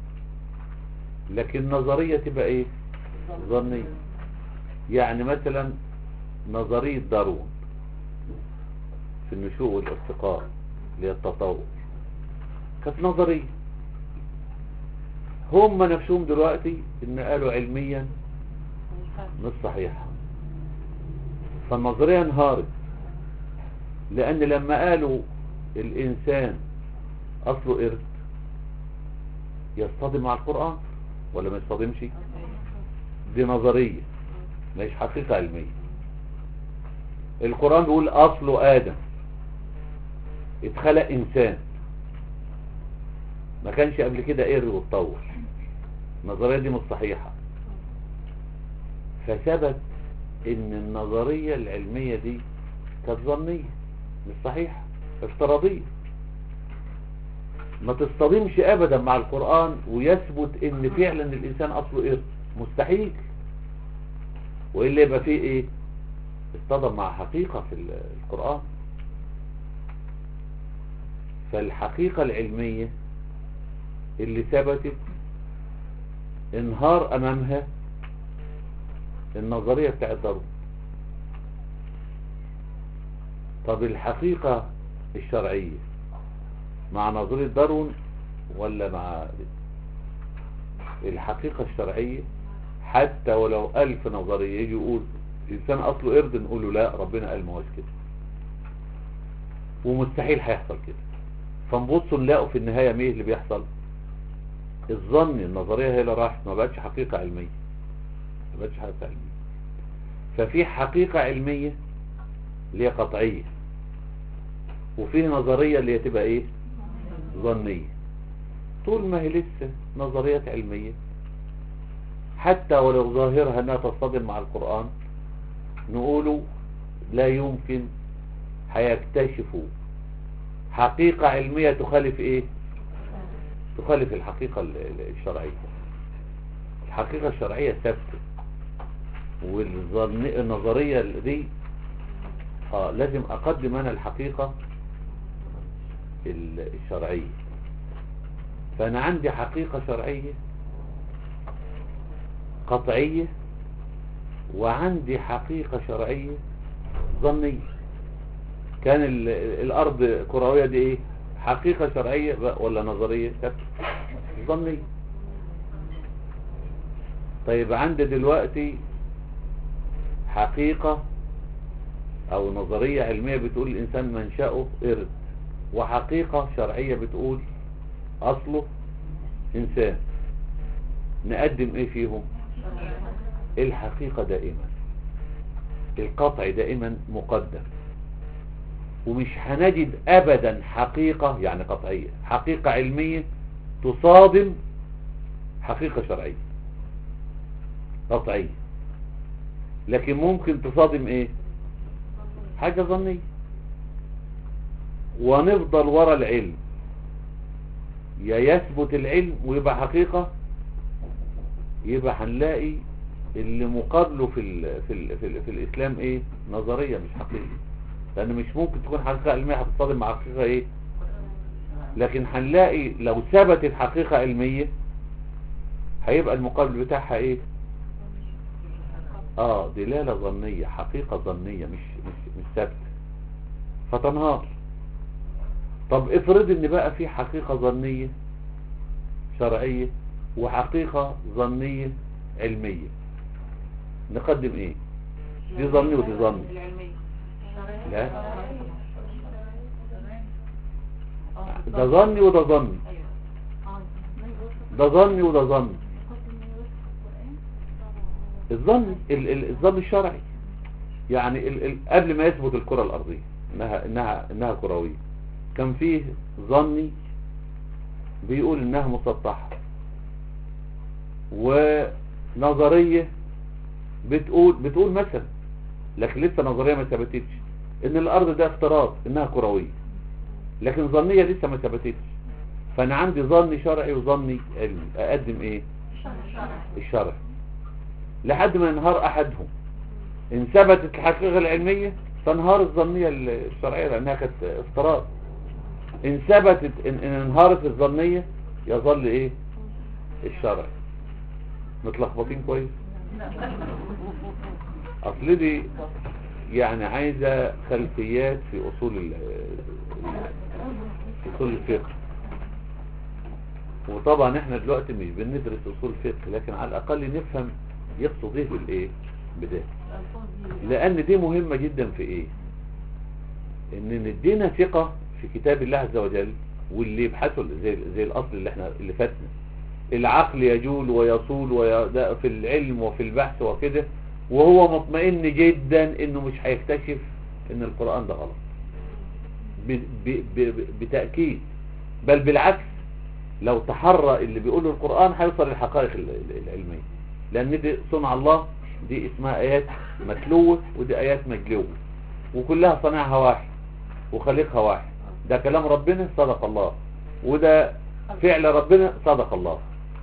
لكن نظرية تبقى ايه ظنية يعني مثلا نظرية داروين في النشوء والارتقاء اللي هي التطور كانت نظرية هم نفسهم دلوقتي ان قالوا علميا مش صحيحة فالنظرية انهارت لان لما قالوا الانسان اصله قرد يصطدم مع القرآن ولا ما يصطدمش دي نظرية مش حقيقة علمية القرآن بيقول اصله ادم اتخلق انسان ما كانش قبل كده قرد واتطور النظرية دي مش صحيحة فثبت ان النظرية العلمية دي كانت ظنية مش صحيحة افتراضية ما تصطدمش ابدا مع القرآن ويثبت ان فعلا الانسان اصله قرد مستحيل والا يبقى فيه ايه اصطدم مع حقيقة في القرآن فالحقيقة العلمية اللي ثبتت انهار امامها النظرية بتاعت داروين طب الحقيقة الشرعية مع نظرية داروين ولا مع الحقيقة الشرعية حتى ولو ألف نظرية يجي يقول الإنسان أصله قرد نقول له لا ربنا قال ما هوش كده ومستحيل هيحصل كده فنبص نلاقوا في النهاية مين اللي بيحصل الظن النظرية هي اللي راحت ما بقتش حقيقة علمية ما بقتش حقيقة علمية ففي حقيقة علمية اللي هي قطعية وفي نظرية اللي هي تبقى ايه ظنية طول ما هي لسه نظريات علمية حتى ولو ظاهرها انها تصطدم مع القرآن نقوله لا يمكن هيكتشفوا حقيقة علمية تخالف ايه تخالف الحقيقة ال- ال- الشرعية الحقيقة الشرعية ثابتة والنظرية دي اه لازم اقدم انا الحقيقة ال- الشرعية فانا عندي حقيقة شرعية قطعية وعندي حقيقة شرعية ظنية كان ال- الارض كروية دي ايه حقيقة شرعية بقى ولا نظرية ثابتة ظنية طيب عندي دلوقتي حقيقة او نظرية علمية بتقول الانسان منشأه قرد وحقيقة شرعية بتقول اصله انسان نقدم ايه فيهم الحقيقة دائما القطع دائما مقدم ومش هنجد ابدا حقيقة يعني قطعية حقيقة علمية تصادم حقيقة شرعية قطعية لكن ممكن تصادم ايه حاجة ظنية ونفضل ورا العلم يا يثبت العلم ويبقى حقيقة يبقى هنلاقي اللي مقابله في ال في ال في, ال في الاسلام ايه نظرية مش حقيقة لان مش ممكن تكون حقيقة علمية هتتصادم مع حقيقة ايه لكن هنلاقي لو ثبتت حقيقة علمية هيبقى المقابل بتاعها ايه اه دلالة ظنية حقيقة ظنية مش مش مش ثابتة فتنهار طب افرض ان بقى في حقيقة ظنية شرعية وحقيقة ظنية علمية نقدم ايه دي ظني ودي ظني العلمية لا ده ظني وده ظني ده ظني وده ظني الظن ال- ال- الظن الشرعي يعني ال ال قبل ما يثبت الكرة الأرضية إنها إنها إنها كروية كان فيه ظني بيقول انها مسطحة ونظرية بتقول بتقول مثلا لكن لسه نظرية ما ثبتتش ان الارض ده افتراض انها كروية لكن ظنية لسه ما ثبتتش فانا عندي ظني شرعي وظني علمي اقدم ايه الشرع لحد ما ينهار احدهم ان ثبتت الحقيقة العلمية تنهار الظنية الشرعية لانها كانت افتراض ان ثبتت ان, إن انهارت الظنية يظل ايه الشرع متلخبطين كويس اصل دي يعني عايزة خلفيات في اصول ال- اصول الفقه وطبعا احنا دلوقتي مش بندرس اصول الفقه لكن على الاقل نفهم يقصد ايه بالايه بده لان دي مهمة جدا في ايه ان ندينا ثقة في كتاب الله عز وجل واللي يبحثوا زي, زي الاصل اللي احنا اللي فاتنا العقل يجول ويصول وي... في العلم وفي البحث وكده وهو مطمئن جدا انه مش هيكتشف ان القرآن ده غلط ب... ب... ب... بتأكيد بل بالعكس لو تحرى اللي بيقوله القرآن هيوصل للحقائق ال- ال- العلمية لان دي صنع الله دي اسمها ايات متلوة ودي ايات مجلوة وكلها صنعها واحد وخليقها واحد ده كلام ربنا صدق الله وده فعل ربنا صدق الله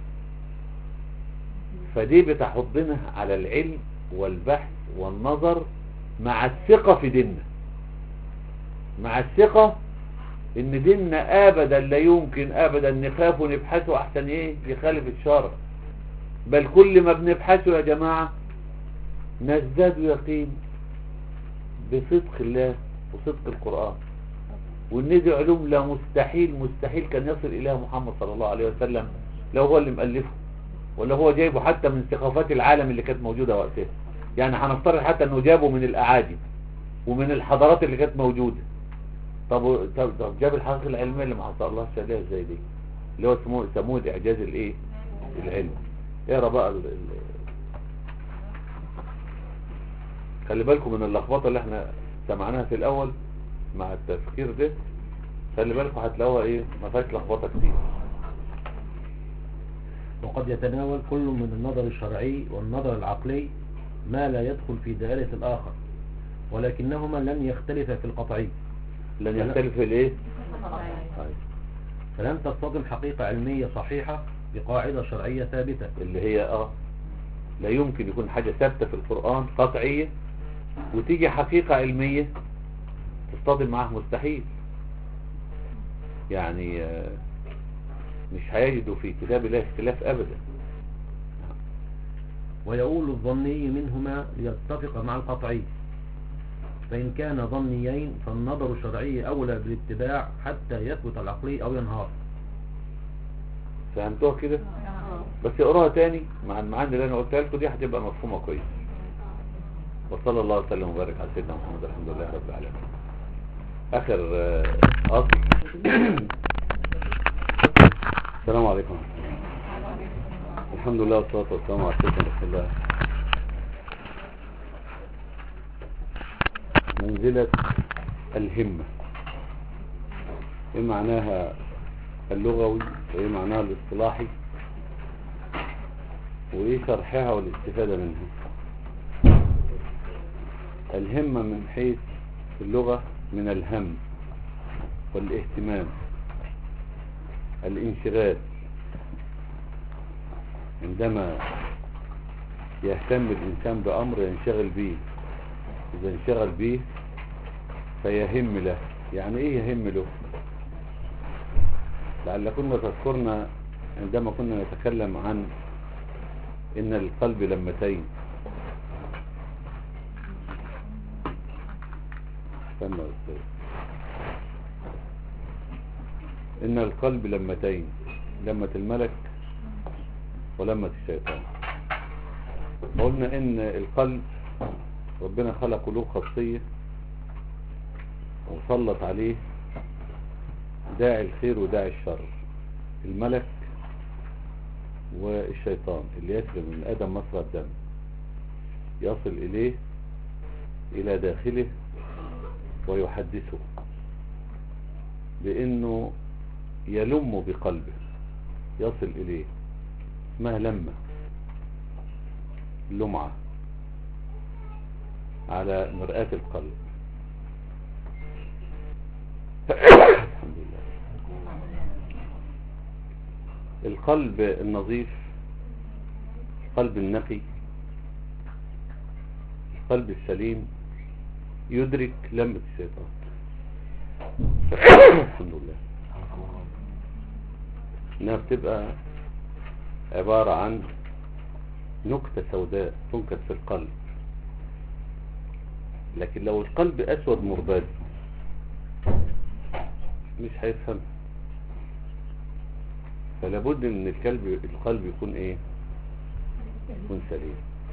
فدي بتحضنا على العلم والبحث والنظر مع الثقة في ديننا مع الثقة ان ديننا ابدا لا يمكن ابدا نخاف ونبحثه احسن ايه يخالف الشرع بل كل ما بنبحثه يا جماعة نزداد يقين بصدق الله وصدق القرآن وان دي علوم لا مستحيل مستحيل كان يصل اليها محمد صلى الله عليه وسلم لو هو اللي مؤلفه ولا هو جايبه حتى من ثقافات العالم اللي كانت موجودة وقتها يعني هنفترض حتى انه جابه من الاعاجم ومن الحضارات اللي كانت موجودة طب طب, طب جاب الحقيقة العلمية اللي ما حصلهاش عليها ازاي دي اللي هو سموه سموه الاعجاز الايه العلمي اقرا بقى ال... ال... خلي بالكم من اللخبطة اللي احنا سمعناها في الاول مع التفكير ده خلي بالكم هتلاقوها ايه ما فيهاش لخبطة كتير وقد يتناول كل من النظر الشرعي والنظر العقلي ما لا يدخل في دائرة الآخر ولكنهما لن يختلفا في القطعي لن يختلف في الايه طيب. فلن تصطدم حقيقة علمية صحيحة بقاعدة شرعية ثابتة اللي هي اه لا يمكن يكون حاجة ثابتة في القرآن قطعية وتيجي حقيقة علمية تصطدم معاه مستحيل يعني آه، مش هيجدوا في كتاب الله اختلاف ابدا ويقول الظني منهما ليتفق مع القطعي فإن كان ظنيين فالنظر الشرعي أولى بالاتباع حتى يثبت العقلي أو ينهار فهمتوها كده بس اقراها تاني مع المعاني اللي انا قلتها لكم دي هتبقى مفهومة كويس وصلى الله وسلم وبارك على سيدنا محمد الحمد لله رب العالمين اخر آه، اصل السلام عليكم الحمد لله والصلاة والسلام على سيدنا رسول الله منزلة الهمة ايه معناها اللغوي وايه معناها الاصطلاحي وايه شرحها والاستفادة منها الهمة من حيث اللغة من الهم والاهتمام الانشغال عندما يهتم الإنسان بأمر ينشغل به إذا انشغل به فيهم له يعني إيه يهم له لعل كنا تذكرنا عندما كنا نتكلم عن إن القلب لمتين استنى يا أستاذ. إن القلب لمتين لمة الملك ولمة الشيطان قلنا إن القلب ربنا خلقه له خاصية وسلط عليه داعي الخير وداعي الشر الملك والشيطان اللي يسري من آدم مصر الدم يصل إليه إلى داخله ويحدثه بانه يلم بقلبه يصل اليه اسمها لمة لمعة على مرآة القلب الحمد لله القلب النظيف القلب النقي القلب السليم يدرك لمة الشيطان الحمد لله انها بتبقى عبارة عن نكتة سوداء تنكت في القلب لكن لو القلب اسود مرباد مش هيفهم فلا بد ان القلب القلب يكون ايه يكون سليم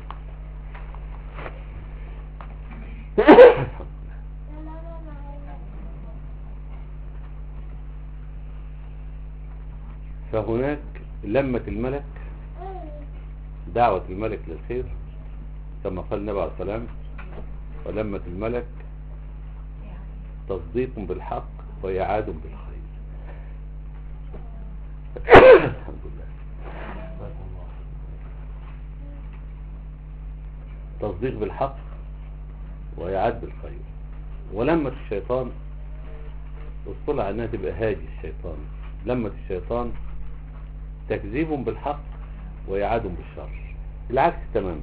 فهناك لمة الملك دعوة الملك للخير كما قال النبي عليه السلام ولمة الملك تصديق بالحق وإعاد بالخير الحمد لله تصديق بالحق وإعاد بالخير ولمة الشيطان الصلة انها تبقى هاجي الشيطان لمة الشيطان تكذيب بالحق وإعاد بالشر العكس تماما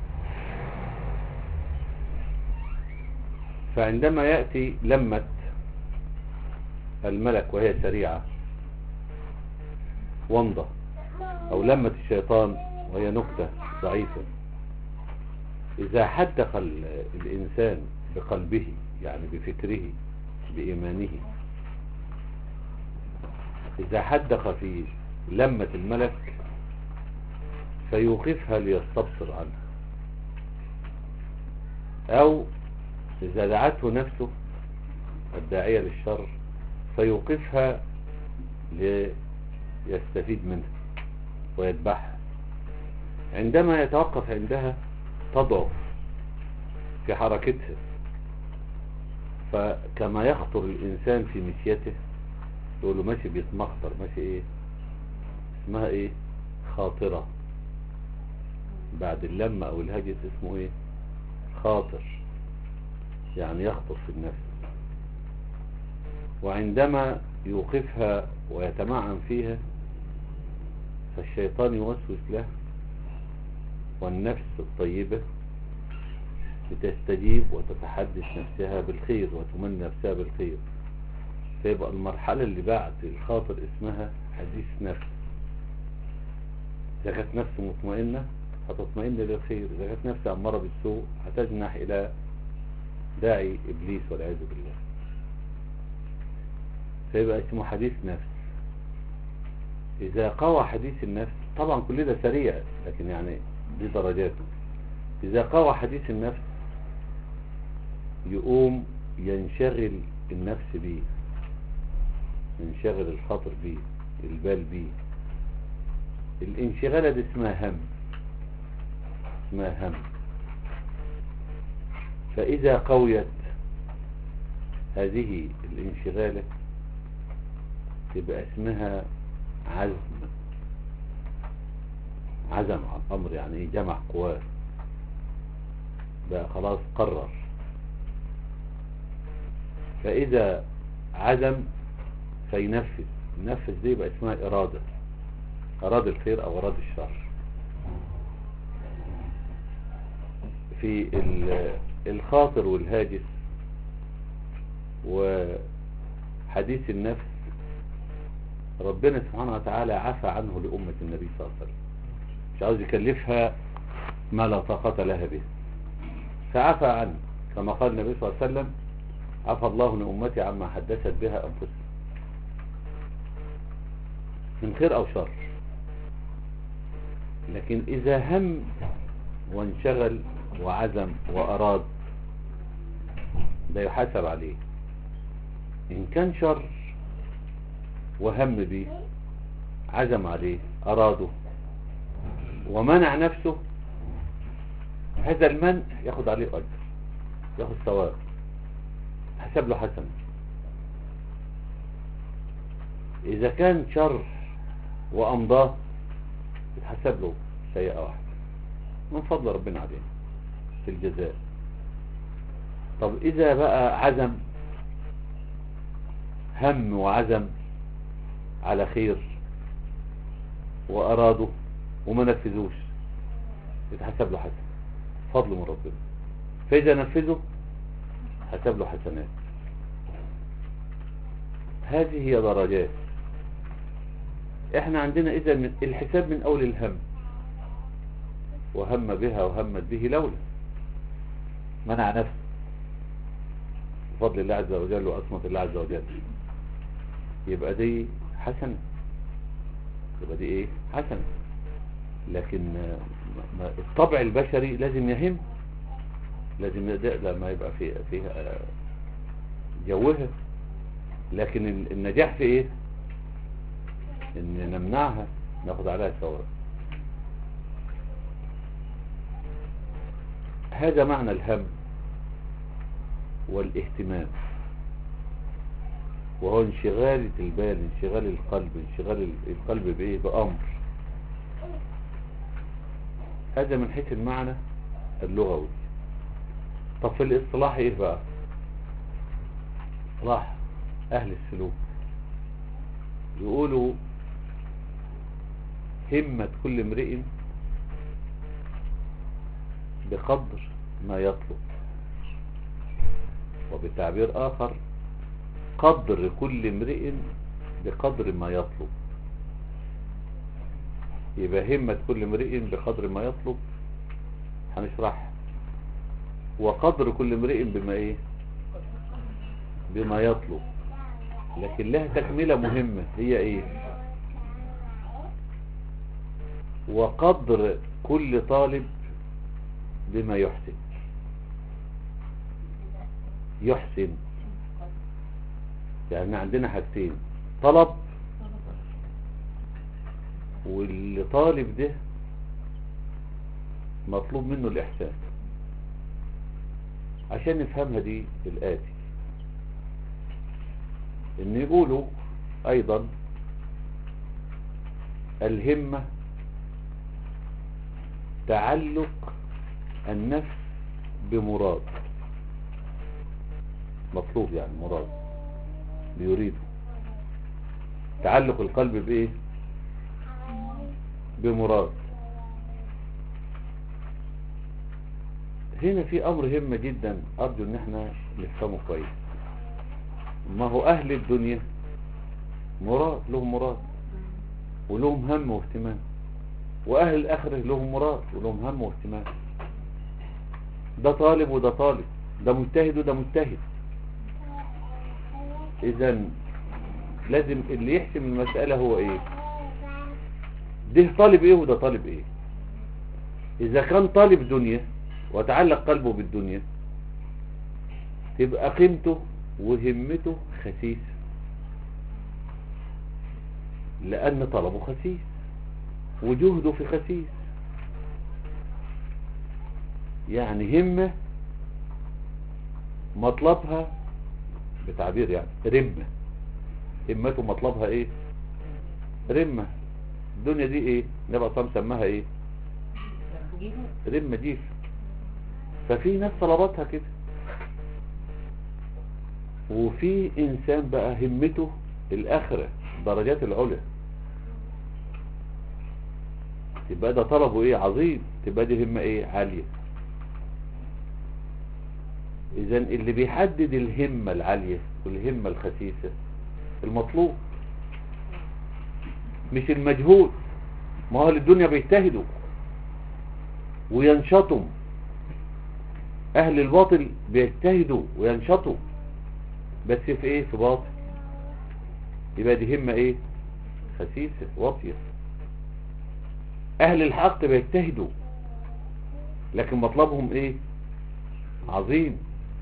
فعندما يأتي لمة الملك وهي سريعة ومضة أو لمة الشيطان وهي نكتة ضعيفة إذا حدق ال- الإنسان بقلبه يعني بفكره بإيمانه إذا حدق في لمة الملك فيوقفها ليستبصر عنها أو إذا دعته نفسه الداعية للشر فيوقفها ليستفيد منها ويتبعها عندما يتوقف عندها تضعف في حركتها فكما يخطر الإنسان في مشيته يقول له ماشي بيتمخطر ماشي ايه اسمها ايه خاطرة بعد اللمة او الهجس اسمه ايه خاطر يعني يخطر في النفس وعندما يوقفها ويتمعن فيها فالشيطان يوسوس له والنفس الطيبة بتستجيب وتتحدث نفسها بالخير وتمنى نفسها بالخير فيبقى المرحلة اللي بعد الخاطر اسمها حديث نفس إذا كانت نفس مطمئنة هتطمئن للخير إذا كانت نفس أمارة بالسوء هتجنح إلى داعي إبليس والعياذ بالله فيبقى اسمه حديث نفس إذا قوى حديث النفس طبعا كل ده سريع لكن يعني دي درجات إذا قوى حديث النفس يقوم ينشغل النفس بيه ينشغل الخاطر بيه البال بيه الانشغالة دي اسمها هم اسمها هم فإذا قويت هذه الانشغالة تبقى اسمها عزم عزم على الأمر يعني ايه جمع قواه بقى خلاص قرر فإذا عزم فينفذ ينفذ دي يبقى اسمها إرادة أراد الخير أو أراد الشر في ال- الخاطر والهاجس وحديث النفس ربنا سبحانه وتعالى عفى عنه لأمة النبي صلى الله عليه وسلم مش عاوز يكلفها ما لا طاقة لها به فعفى عنه كما قال النبي صلى الله عليه وسلم عفى الله لأمتي عما حدثت بها أنفسها من خير أو شر لكن إذا هم وانشغل وعزم وأراد ده يحاسب عليه إن كان شر وهم به عزم عليه أراده ومنع نفسه هذا المنع ياخد عليه أجر ياخد ثواب حسب له حسنة اذا كان شر وامضاه يتحسب له سيئة واحدة من فضل ربنا عليه في الجزاء طب اذا بقى عزم هم وعزم على خير وارادوا وما نفذوش يتحسب له حسن فضل من ربنا فاذا نفذه حسب له حسنات هذه هي درجات احنا عندنا اذا من- الحساب من اول الهم وهم بها وهمت به لولا منع نفسه بفضل الله عز وجل وعصمة الله عز وجل يبقى دي حسنة يبقى دي ايه حسنة لكن آه، ما- ما- الطبع البشري لازم يهم لازم ده لما يبقى فيها فيها آه، جوها لكن ال- النجاح في ايه ان نمنعها ناخد عليها ثواب هذا معنى الهم والاهتمام وهو انشغال البال انشغال القلب انشغال ال- القلب بايه بامر هذا من حيث المعنى اللغوي طب في الاصطلاح ايه بقى اصطلاح اهل السلوك يقولوا همة كل امرئ بقدر ما يطلب وبتعبير آخر قدر كل امرئ بقدر ما يطلب يبقى همة كل امرئ بقدر ما يطلب هنشرحها وقدر كل امرئ بما ايه بما يطلب لكن لها تكملة مهمة هي ايه وقدر كل طالب بما يحسن يحسن يعني عندنا حاجتين طلب واللي طالب ده مطلوب منه الإحسان عشان نفهمها دي الآتي ان يقولوا ايضا الهمة تعلق النفس بمراد مطلوب يعني مراد بيريده تعلق القلب بايه بمراد هنا في امر هامة جدا ارجو ان احنا نفهمه كويس ما هو اهل الدنيا مراد لهم مراد ولهم هم واهتمام واهل الاخره لهم مراد ولهم هم واهتمام ده طالب وده طالب ده مجتهد وده مجتهد اذا لازم اللي يحسم المسألة هو ايه ده طالب ايه وده طالب ايه اذا كان طالب دنيا وتعلق قلبه بالدنيا تبقى قيمته وهمته خسيسة لأن طلبه خسيس وجهده في خسيس يعني همة مطلبها بتعبير يعني رمة همته مطلبها ايه رمة الدنيا دي ايه نبقى صام سماها ايه رمة جيف ففي ناس طلباتها كده وفي انسان بقى همته الاخرة درجات العلا تبقى ده طلبه ايه عظيم تبقى دي همة ايه عالية اذا اللي بيحدد الهمة العالية والهمة الخسيسة المطلوب مش المجهود ما هو الدنيا بيجتهدوا وينشطوا اهل الباطل بيجتهدوا وينشطوا بس في ايه في باطل يبقى دي همة ايه خسيسة واطية اهل الحق بيجتهدوا لكن مطلبهم ايه عظيم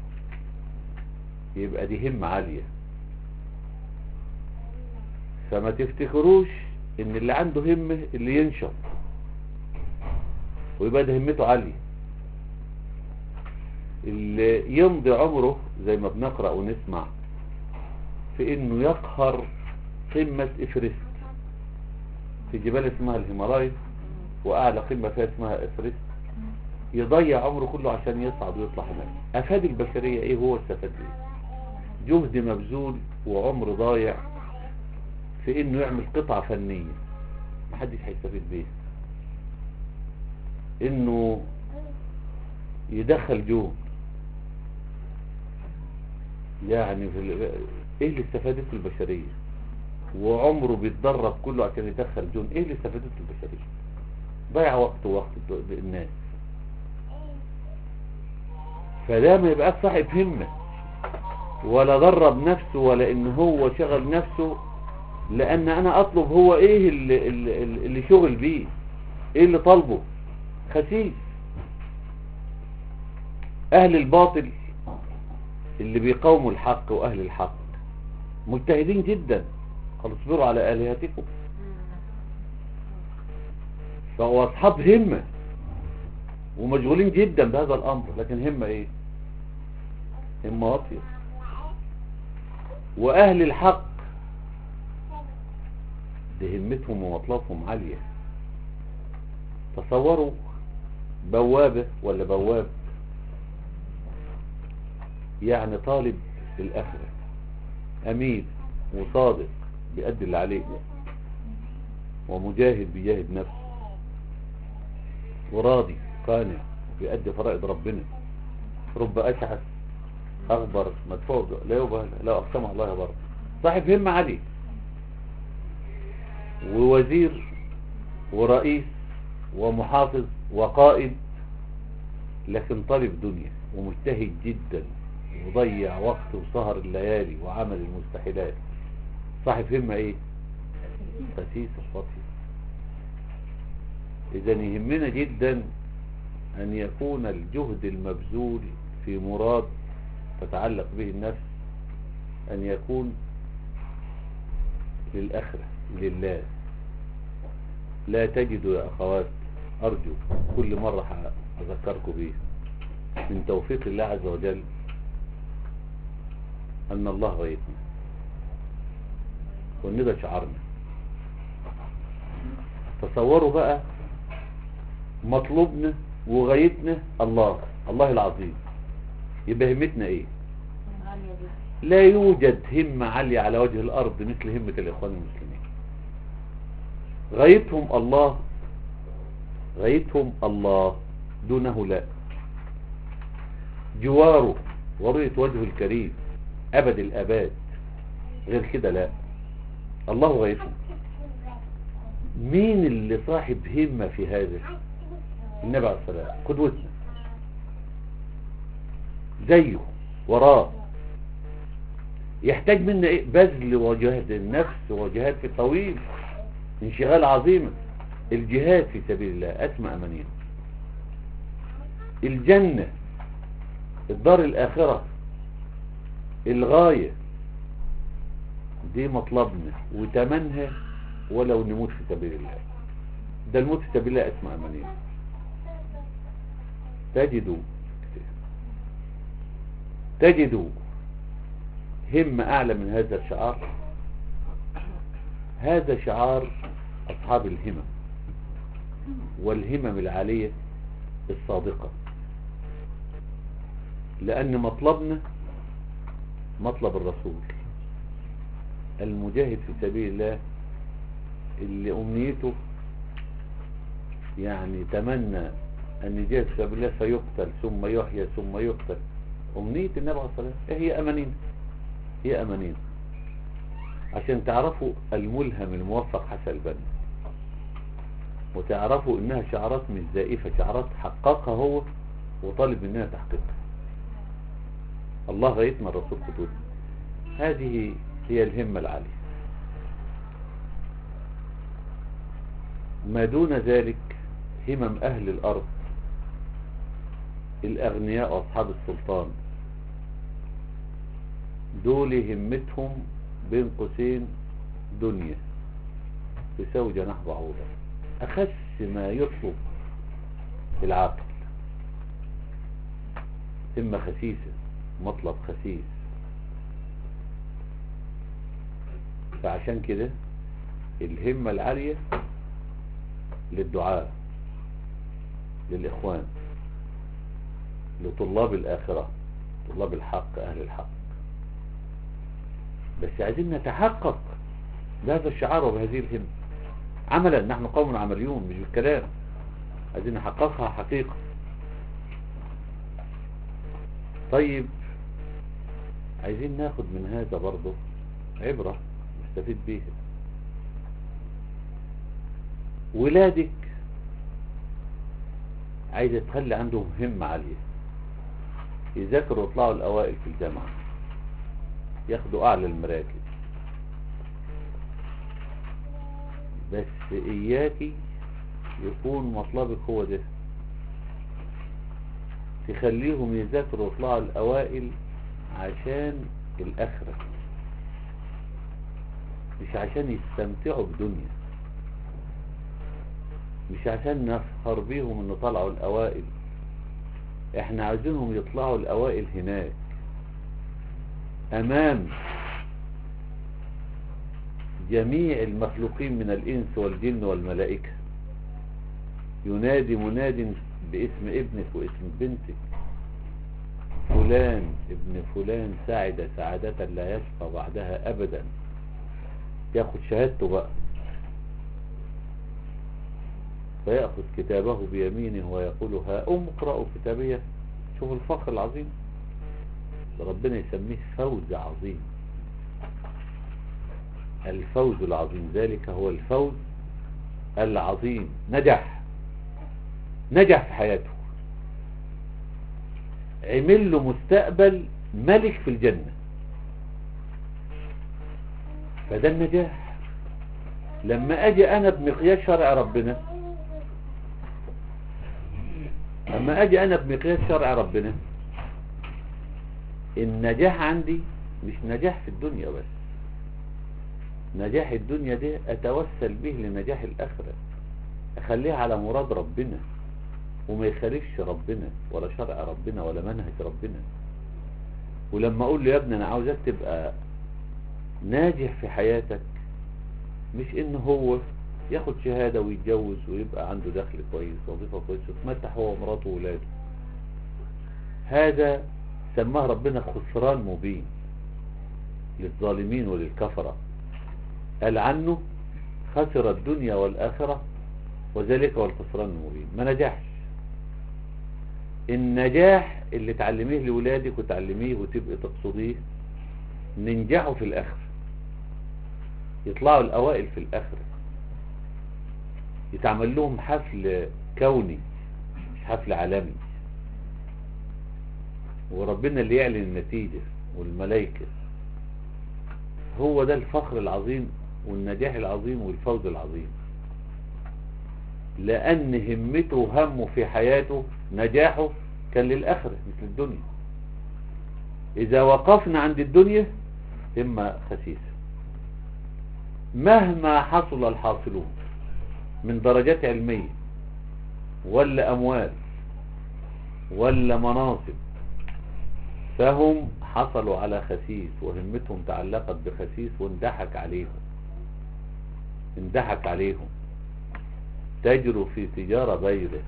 يبقى دي همة عالية فما تفتكروش ان اللي عنده همة اللي ينشط ويبقى ده همته عالية اللي يمضي عمره زي ما بنقرأ ونسمع في انه يقهر قمة إفرست في جبال اسمها الهيمالايا وأعلى قمة فيها اسمها إفرست يضيع عمره كله عشان يصعد ويطلع هناك أفاد البشرية إيه هو استفاد إيه جهد مبذول وعمر ضايع في إنه يعمل قطعة فنية محدش هيستفيد بيها إنه يدخل جون يعني في ال... ايه اللي استفادته البشرية وعمره بيتدرب كله عشان يدخل جون ايه اللي استفادته البشرية ضيع وقت ووقت الد- الناس فده ما يبقاش صاحب همة ولا درب نفسه ولا ان هو شغل نفسه لان انا اطلب هو ايه اللي, اللي, اللي شغل بيه ايه اللي طالبه خسيس اهل الباطل اللي بيقاوموا الحق واهل الحق مجتهدين جدا قال اصبروا على الهتكم فهو اصحاب همة ومشغولين جدا بهذا الامر لكن همة ايه همة واطية واهل الحق دي همتهم ومطلبهم عالية تصوروا بوابة ولا بواب يعني طالب في الآخرة أمين وصادق بيأدي اللي عليه ومجاهد بيجاهد نفسه وراضي قانع بيأدي فرائض ربنا رب أشعث أخبر مدفوع لا يبهل لا أقسم الله بر صاحب همة عالي ووزير ورئيس ومحافظ وقائد لكن طالب دنيا ومجتهد جدا وضيع وقت وسهر الليالي وعمل المستحيلات صاحب همة ايه خسيس الفطي اذا يهمنا جدا ان يكون الجهد المبذول في مراد تتعلق به النفس ان يكون للآخرة لله لا تجدوا يا أخوات أرجو كل مرة أذكركم به من توفيق الله عز وجل أن الله غيثنا وأن ده شعارنا تصوروا بقى مطلوبنا وغايتنا الله الله العظيم يبقى همتنا ايه عالية دي لا يوجد همة عالية على وجه الأرض مثل همة الإخوان المسلمين غايتهم الله غايتهم الله دونه لا جواره ورؤية وجهه الكريم أبد الأباد غير كده لا الله غايتهم مين اللي صاحب همة في هذا النبي عليه الصلاة والسلام قدوتنا زيه وراه يحتاج منا ايه بذل وجهد النفس وجهاد في طويل انشغال عظيم الجهاد في سبيل الله اسمى امانين الجنة الدار الاخرة الغاية دي مطلبنا وتمنها ولو نموت في سبيل الله ده الموت في سبيل الله اسمى امانين تجدوا تجدوا همة أعلى من هذا الشعار هذا شعار أصحاب الهمم والهمم العالية الصادقة لأن مطلبنا مطلب الرسول المجاهد في سبيل الله اللي أمنيته يعني تمنى أن يجاهد في سبيل الله فيقتل ثم يحيى ثم يقتل أمنية النبي عليه الصلاة والسلام إيه هي أمانين هي أمانين عشان تعرفوا الملهم الموفق حسن البنا وتعرفوا انها شعارات مش زائفة شعارات حققها هو وطالب مننا تحقيقها الله غايتنا الرسول قدوتنا هذه هي الهمة العالية ما دون ذلك همم أهل الأرض الأغنياء وأصحاب السلطان دول همتهم بين قوسين دنيا تساوي جناح بعوضة أخس ما يطلب العقل إما خسيسة مطلب خسيس فعشان كده الهمة العالية للدعاء للإخوان لطلاب الآخرة طلاب الحق أهل الحق بس عايزين نتحقق بهذا الشعار وبهذه الهمة عملا نحن قوم عمليون مش بالكلام عايزين نحققها حقيقة طيب عايزين ناخد من هذا برضه عبرة نستفيد بيها ولادك عايزة تخلي عندهم همة عالية يذاكروا ويطلعوا الأوائل في الجامعة ياخدوا أعلى المراكز بس إياكي يكون مطلبك هو ده تخليهم يذاكروا ويطلعوا الأوائل عشان الآخرة مش عشان يستمتعوا بدنيا مش عشان نفخر بيهم انه طلعوا الأوائل احنا عايزينهم يطلعوا الأوائل هناك أمام جميع المخلوقين من الإنس والجن والملائكة ينادي مناد باسم ابنك واسم بنتك فلان ابن فلان سعد سعادة لا يشقى بعدها أبدا ياخد شهادته بقى فيأخذ كتابه بيمينه ويقول ها أم اقرأوا كتابية شوف الفخر العظيم ده ربنا يسميه فوز عظيم الفوز العظيم ذلك هو الفوز العظيم نجح نجح في حياته عمل له مستقبل ملك في الجنة فده النجاح لما اجي انا بمقياس شرع ربنا لما اجي انا بمقياس شرع ربنا النجاح عندي مش نجاح في الدنيا بس نجاح الدنيا ده اتوسل به لنجاح الاخرة اخليه على مراد ربنا وما يخالفش ربنا ولا شرع ربنا ولا منهج ربنا ولما اقول له يا ابني انا عاوزك تبقى ناجح في حياتك مش ان هو ياخد شهادة ويتجوز ويبقى عنده دخل كويس وظيفة كويسة ويتمتع هو ومراته وولاده هذا سماه ربنا خسران مبين للظالمين وللكفرة قال عنه خسر الدنيا والآخرة وذلك هو الخسران المبين ما نجحش النجاح اللي تعلميه لولادك وتعلميه وتبقى تقصديه ننجحوا في الآخر يطلعوا الأوائل في الآخر يتعمل لهم حفل كوني مش حفل عالمي وربنا اللي يعلن النتيجة والملائكة هو ده الفخر العظيم والنجاح العظيم والفوز العظيم لأن همته وهمه في حياته نجاحه كان للآخرة مش للدنيا إذا وقفنا عند الدنيا همة خسيسة مهما حصل الحاصلون من درجات علمية ولا أموال ولا مناصب فهم حصلوا على خسيس وهمتهم تعلقت بخسيس واندحك عليهم اندحك عليهم تجروا في تجارة بيضة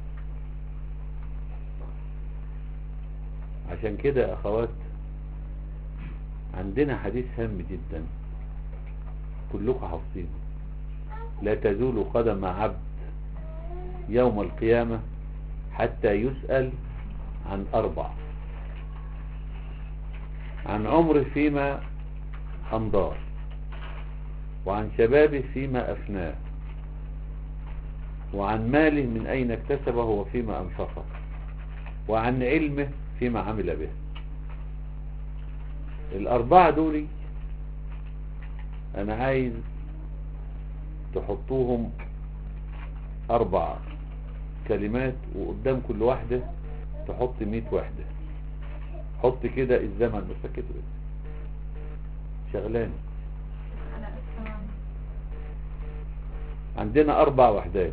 عشان كده يا أخوات عندنا حديث هام جدا كلكم حافظينه لا تزول قدم عبد يوم القيامة حتى يسأل عن أربع عن عمره فيما أمضاه وعن شبابه فيما أفناه وعن ماله من أين اكتسبه وفيما أنفقه وعن علمه فيما عمل به الأربعة دول أنا عايز تحطوهم أربع كلمات وقدام كل واحدة تحط مئة واحدة حط كده الزمن بس كده شغلاني عندنا أربع وحدات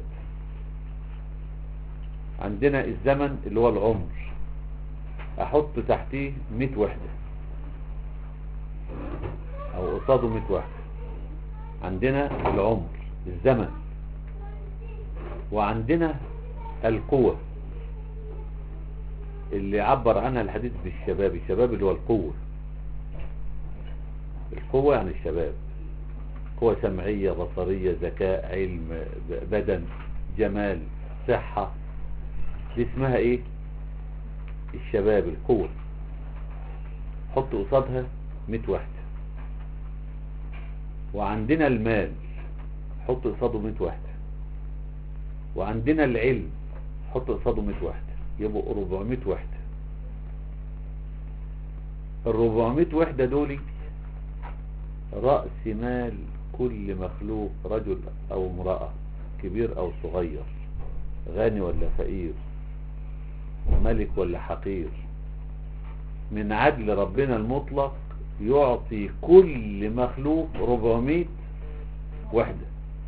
عندنا الزمن اللي هو العمر أحط تحتيه مئة وحدة أو قصاده مئة وحدة عندنا العمر الزمن وعندنا القوة اللي عبر عنها الحديث بالشباب الشباب اللي هو القوة القوة يعني الشباب قوة سمعية بصرية ذكاء علم ب- بدن جمال صحة دي اسمها ايه الشباب القوة حط قصادها 100 واحدة وعندنا المال حط قصاده 100 واحدة وعندنا العلم حط قصاده 100 واحدة يبقوا 400 وحدة ال 400 وحدة دول رأس مال كل مخلوق رجل أو امرأة كبير أو صغير غني ولا فقير ملك ولا حقير من عدل ربنا المطلق يعطي كل مخلوق 400 وحدة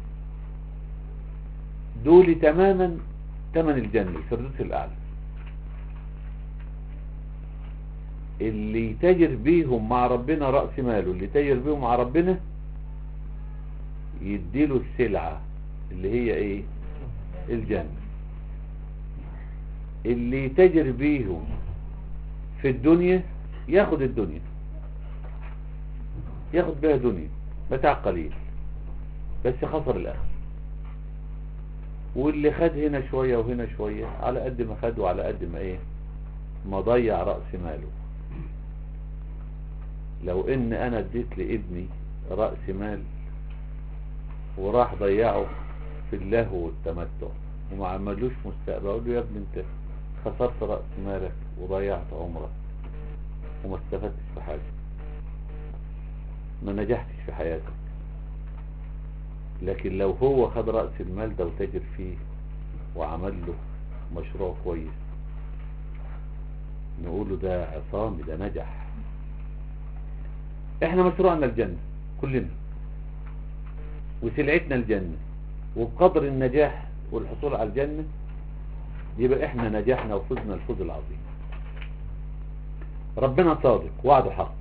دول تماما تمن الجنة الفردوس الأعلى اللي يتاجر بيهم مع ربنا رأس ماله اللي يتاجر بيهم مع ربنا يديله السلعة اللي هي ايه الجنة اللي يتاجر بيهم في الدنيا ياخد الدنيا ياخد بها دنيا متاع قليل بس خسر الاخر واللي خد هنا شوية وهنا شوية على قد ما خد وعلى قد ما ايه ما ضيع رأس ماله لو ان انا اديت لابني رأس مال وراح ضيعه في اللهو والتمتع وما عملوش مستقبل اقول له يا ابني انت خسرت رأس مالك وضيعت عمرك وما استفدتش في حاجة ما نجحتش في حياتك لكن لو هو خد رأس المال ده وتاجر فيه وعمل له مشروع كويس نقوله ده عصامي ده نجح احنا مشروعنا الجنة كلنا وسلعتنا الجنة وبقدر النجاح والحصول على الجنة يبقى احنا نجحنا وفزنا الفوز العظيم ربنا صادق وعده حق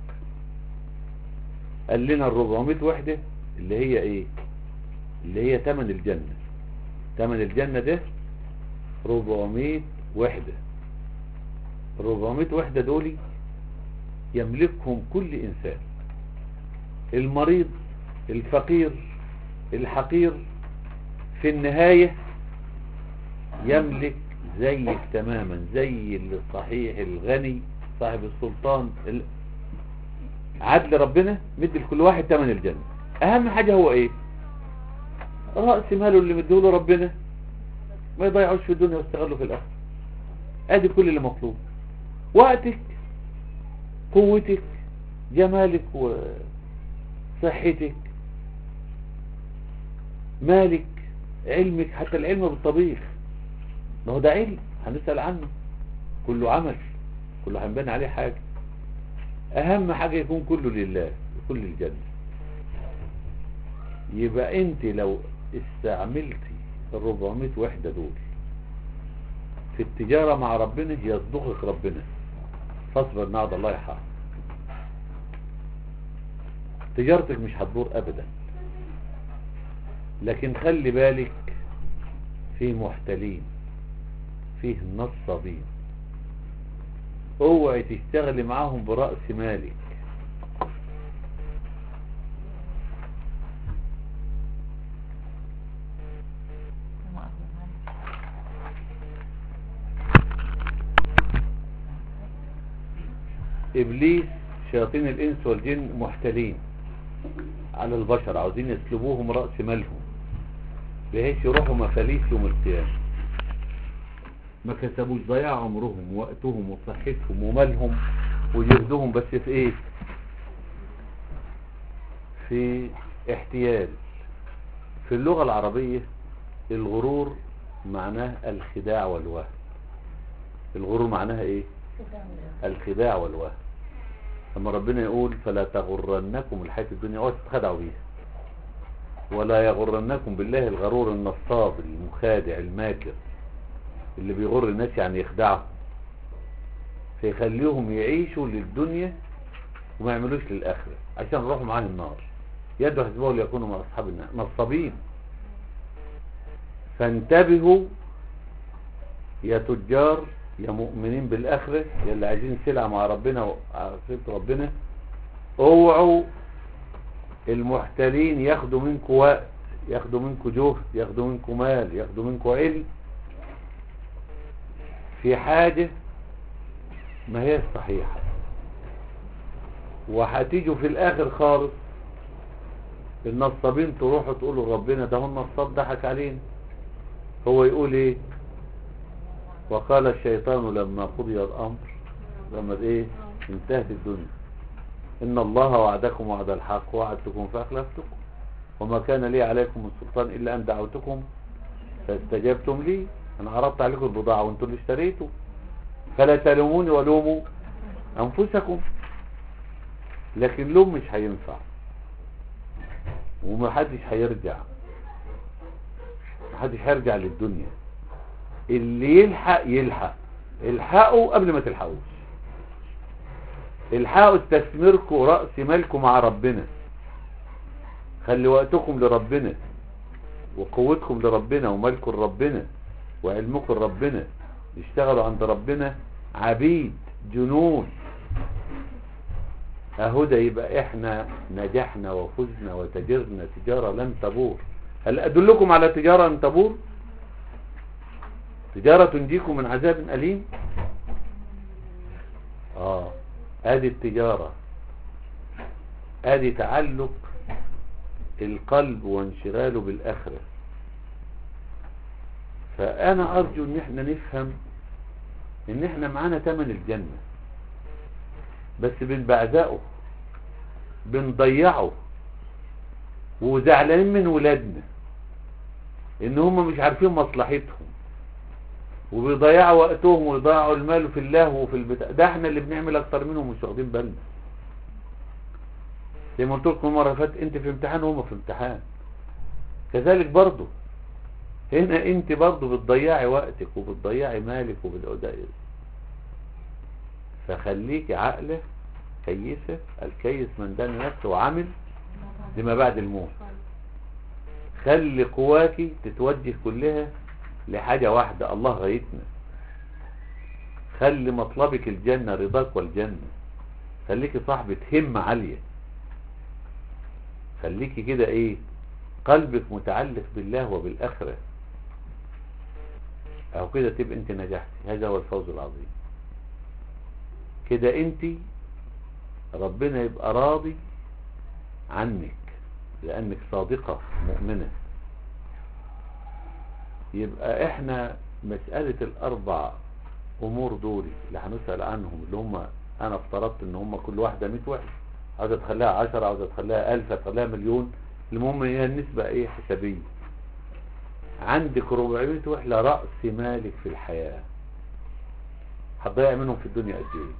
قال لنا ال 400 وحدة اللي هي ايه اللي هي تمن الجنة تمن الجنة ده 400 وحدة ال 400 وحدة دول يملكهم كل انسان المريض الفقير الحقير في النهاية يملك زيك تماما زي الصحيح الغني صاحب السلطان ال... عدل ربنا مدي لكل واحد تمن الجنة اهم حاجة هو ايه رأس ماله اللي مديهوله ربنا ما يضيعوش في الدنيا ويستغلوا في الاخر ادي كل اللي مطلوب وقتك قوتك جمالك وصحتك مالك علمك حتى العلم بالطبيخ ما هو ده علم هنسأل عنه كله عمل كله هنبان عليه حاجة اهم حاجة يكون كله لله كل الجنة يبقى انت لو استعملتي ال 400 وحدة دول في التجارة مع ربنا يصدقك ربنا فاصبر نعد الله يحق تجارتك مش هتدور ابدا لكن خلي بالك في محتلين فيه نصابين اوعي تشتغلي معاهم برأس مالك ابليس شياطين الانس والجن محتلين على البشر عاوزين يسلبوهم رأس مالهم بحيث يروحوا مفاليس يوم القيامة ما كسبوش ضياع عمرهم ووقتهم وصحتهم ومالهم وجهدهم بس في ايه في احتيال في اللغة العربية الغرور معناه الخداع والوهم الغرور معناها ايه الخداع والوهم لما ربنا يقول فلا تغرنكم الحياة الدنيا اوعوا تتخدعوا بيها ولا يغرنكم بالله الغرور النصاب المخادع الماكر اللي بيغر الناس يعني يخدعهم فيخليهم يعيشوا للدنيا وما يعملوش للآخرة عشان يروحوا معاه النار يدعو حزبه ليكونوا من أصحاب النار نصابين فانتبهوا يا تجار يا مؤمنين بالآخرة يا اللي عايزين سلعة مع ربنا وعارفين ربنا اوعوا المحتلين ياخدوا منكم وقت ياخدوا منكم جهد ياخدوا منكم مال ياخدوا منكم علم في حاجة ما هي صحيحة وهتيجوا في الاخر خالص النصابين تروحوا تقولوا ربنا ده هو النصاب ضحك علينا هو يقول ايه وقال الشيطان لما قضي الامر لما ايه انتهت الدنيا ان الله وعدكم وعد الحق وعدتكم فاخلفتكم وما كان لي عليكم من سلطان الا ان دعوتكم فاستجبتم لي انا عرضت عليكم البضاعة وانتم اللي اشتريتوا فلا تلوموني ولوموا انفسكم لكن لوم مش هينفع ومحدش هيرجع محدش هيرجع للدنيا اللي يلحق يلحق الحقوا قبل ما تلحقوش الحقوا استثمركم رأس مالكم مع ربنا خلي وقتكم لربنا وقوتكم لربنا ومالكم لربنا وعلمكم لربنا اشتغلوا عند ربنا عبيد جنون اهو ده يبقى احنا نجحنا وفزنا وتجرنا تجارة لن تبور هل ادلكم على تجارة لن تبور تجارة تنجيكم من عذاب أليم اه ادي التجارة ادي تعلق القلب وانشغاله بالاخرة فانا ارجو ان احنا نفهم ان احنا معانا تمن الجنة بس بنبعزقه بنضيعه وزعلانين من ولادنا ان هم مش عارفين مصلحتهم وبيضيعوا وقتهم ويضيعوا المال في الله وفي البتاع ده احنا اللي بنعمل اكتر منهم مش واخدين بالنا زي ما قلت لكم المره اللي فاتت انت في امتحان وهم في امتحان كذلك برضه هنا انت برضه بتضيعي وقتك وبتضيعي مالك وبتضيعي فخليك عقله كيسة الكيس من دان نفسه وعمل لما بعد الموت خلي قواكي تتوجه كلها لحاجة واحدة الله غايتنا خلي مطلبك الجنة رضاك والجنة خليكي صاحبة همة عالية خليكي كده ايه قلبك متعلق بالله وبالآخرة او كده تبقى انت نجحتي هذا هو الفوز العظيم كده انت ربنا يبقى راضي عنك لانك صادقة مؤمنة يبقى احنا مسألة الاربع امور دول اللي هنسأل عنهم اللي هم انا افترضت ان هم كل واحدة 100 واحد عاوزة تخليها 10 عاوزة تخليها 1000 تخليها مليون المهم هي النسبة ايه حسابية عندك 400 وحدة رأس مالك في الحياة هتضيع منهم في الدنيا قد ايه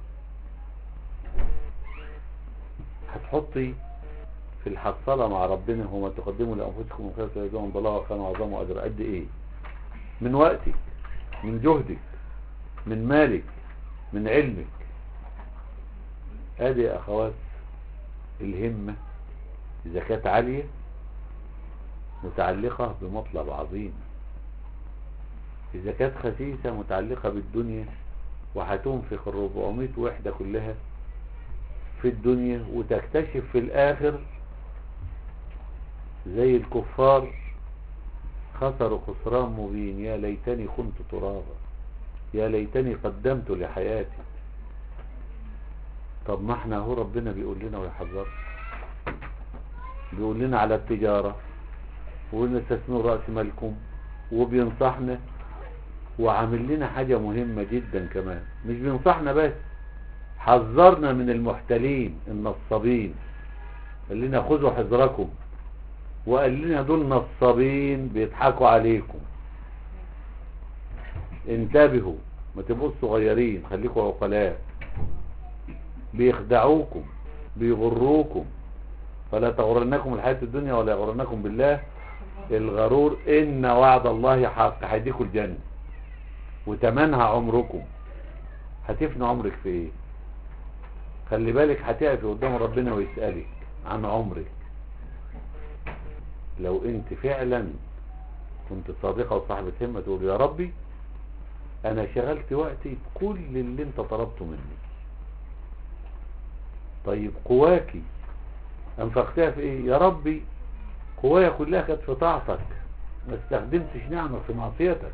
هتحطي في الحصالة مع ربنا وما تقدموا لأنفسكم من خير تجدون ضلاله وكانوا عظاموا أجر قد ايه من وقتك من جهدك من مالك من علمك ادي يا اخوات الهمة اذا كانت عالية متعلقة بمطلب عظيم اذا كانت خسيسة متعلقة بالدنيا وهتنفق الربعمية وحدة كلها في الدنيا وتكتشف في الاخر زي الكفار خسروا خسران مبين يا ليتني كنت ترابا يا ليتني قدمت لحياتي طب ما احنا هو ربنا بيقول لنا ويحذر بيقول لنا على التجارة ويقول لنا استثمروا رأس مالكم وبينصحنا وعامل لنا حاجة مهمة جدا كمان مش بينصحنا بس حذرنا من المحتلين النصابين قال لنا خذوا حذركم وقال لنا دول نصابين بيضحكوا عليكم انتبهوا ما تبقوا صغيرين خليكوا عقلاء بيخدعوكم بيغروكم فلا تغرنكم الحياة الدنيا ولا يغرنكم بالله الغرور ان وعد الله حق هيديكوا الجنة وتمنها عمركم هتفنى عمرك في ايه خلي بالك هتقفي قدام ربنا ويسألك عن عمرك لو انت فعلا كنت صادقة وصاحبة همة تقول يا ربي انا شغلت وقتي بكل اللي انت طلبته مني طيب قواكي انفقتها في ايه يا ربي قوايا كلها كانت في طاعتك ما استخدمتش نعمة في معصيتك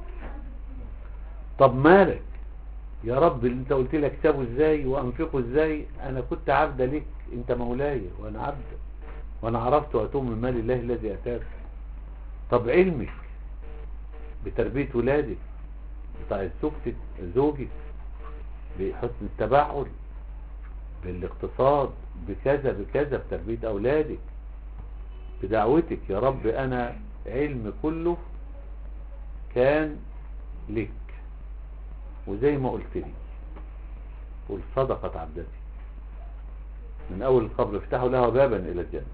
طب مالك يا رب اللي انت قلت لك اكسبه ازاي وانفقه ازاي انا كنت عبد لك انت مولاي وانا عبد وانا عرفت واتوم من مال الله الذي اتاك طب علمك بتربية ولادك بتاع زوجتك زوجك بحسن التبعل بالاقتصاد بكذا بكذا بتربية اولادك بدعوتك يا رب انا علم كله كان لك وزي ما قلت لي قل صدقت عبدتي من اول القبر افتحوا لها بابا الى الجنة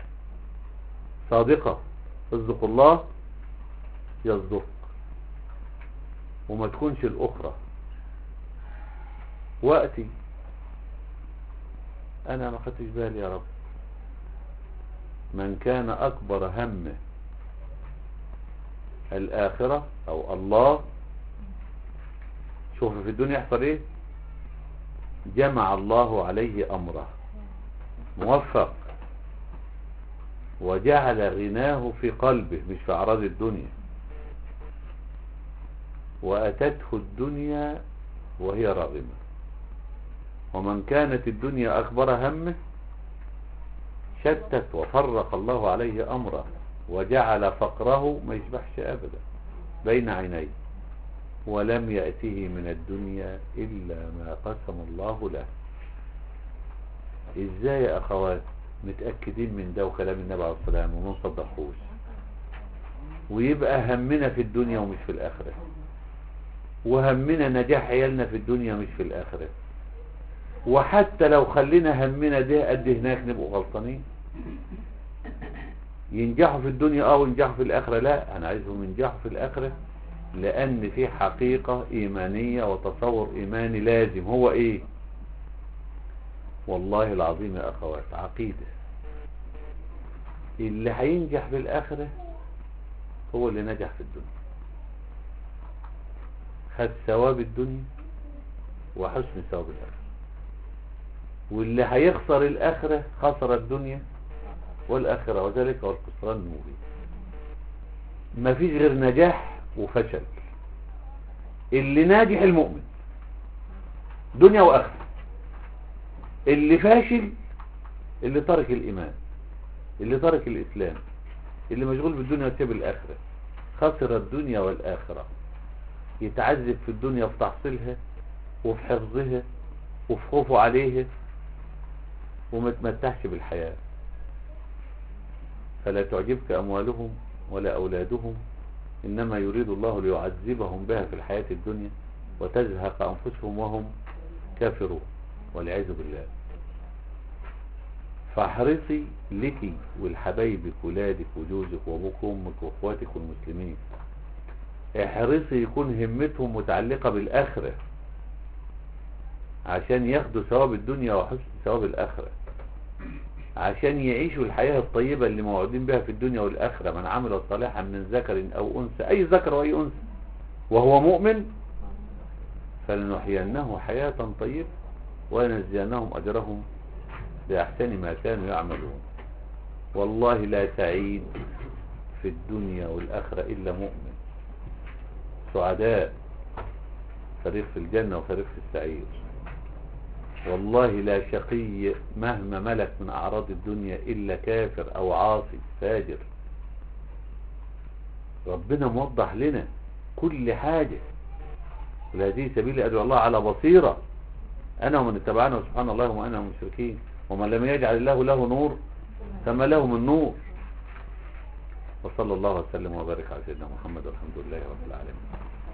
صادقة اصدق الله يصدق وما تكونش الاخرى وقتي انا ما خدتش بالي يا رب من كان اكبر همه الاخرة او الله شوف في الدنيا يحصل ايه جمع الله عليه امره موفق وجعل غناه في قلبه مش في اعراض الدنيا واتته الدنيا وهي راغمة ومن كانت الدنيا اكبر همه شتت وفرق الله عليه امره وجعل فقره ما يشبحش ابدا بين عينيه ولم يأته من الدنيا إلا ما قسم الله له إزاي يا أخوات متأكدين من ده وكلام النبي عليه الصلاة والسلام وما نصدقوش ويبقى همنا في الدنيا ومش في الآخرة وهمنا نجاح عيالنا في الدنيا مش في الآخرة وحتى لو خلينا همنا ده قد هناك نبقوا غلطانين ينجحوا في الدنيا اه وينجحوا في الآخرة لا أنا عايزهم ينجحوا في الآخرة لأن في حقيقة إيمانية وتصور إيماني لازم هو إيه والله العظيم يا أخوات عقيدة اللي هينجح في الآخرة هو اللي نجح في الدنيا خد ثواب الدنيا وحسن ثواب الآخرة واللي هيخسر الآخرة خسر الدنيا والآخرة وذلك هو الخسران المبين مفيش غير نجاح وفشل اللي ناجح المؤمن دنيا واخره اللي فاشل اللي ترك الايمان اللي ترك الاسلام اللي مشغول بالدنيا وسيب الاخره خسر الدنيا والاخره يتعذب في الدنيا في تحصيلها وفي حفظها وفي خوفه عليها وما يتمتعش بالحياه فلا تعجبك اموالهم ولا اولادهم إنما يريد الله ليعذبهم بها في الحياة الدنيا وتزهق أنفسهم وهم كافرون والعياذ بالله فاحرصي لك والحبايبك ولادك وجوزك وابوك وامك واخواتك والمسلمين احرصي يكون همتهم متعلقة بالآخرة عشان ياخدوا ثواب الدنيا وحسن ثواب الآخرة عشان يعيشوا الحياة الطيبة اللي موعودين بها في الدنيا والآخرة من عمل صالحا من ذكر أو أنثى أي ذكر وأي أنثى وهو مؤمن فلنحيينه حياة طيبة ونجزينهم أجرهم بأحسن ما كانوا يعملون والله لا سعيد في الدنيا والآخرة إلا مؤمن سعداء فريق في الجنة وفريق في السعير والله لا شقي مهما ملك من أعراض الدنيا إلا كافر أو عاصي فاجر ربنا موضح لنا كل حاجة هذه سبيل أدعو الله على بصيرة أنا ومن اتبعنا سبحان الله وما أنا المشركين ومن لم يجعل الله له نور فما له من نور وصلى الله وسلم وبارك على سيدنا محمد والحمد لله رب العالمين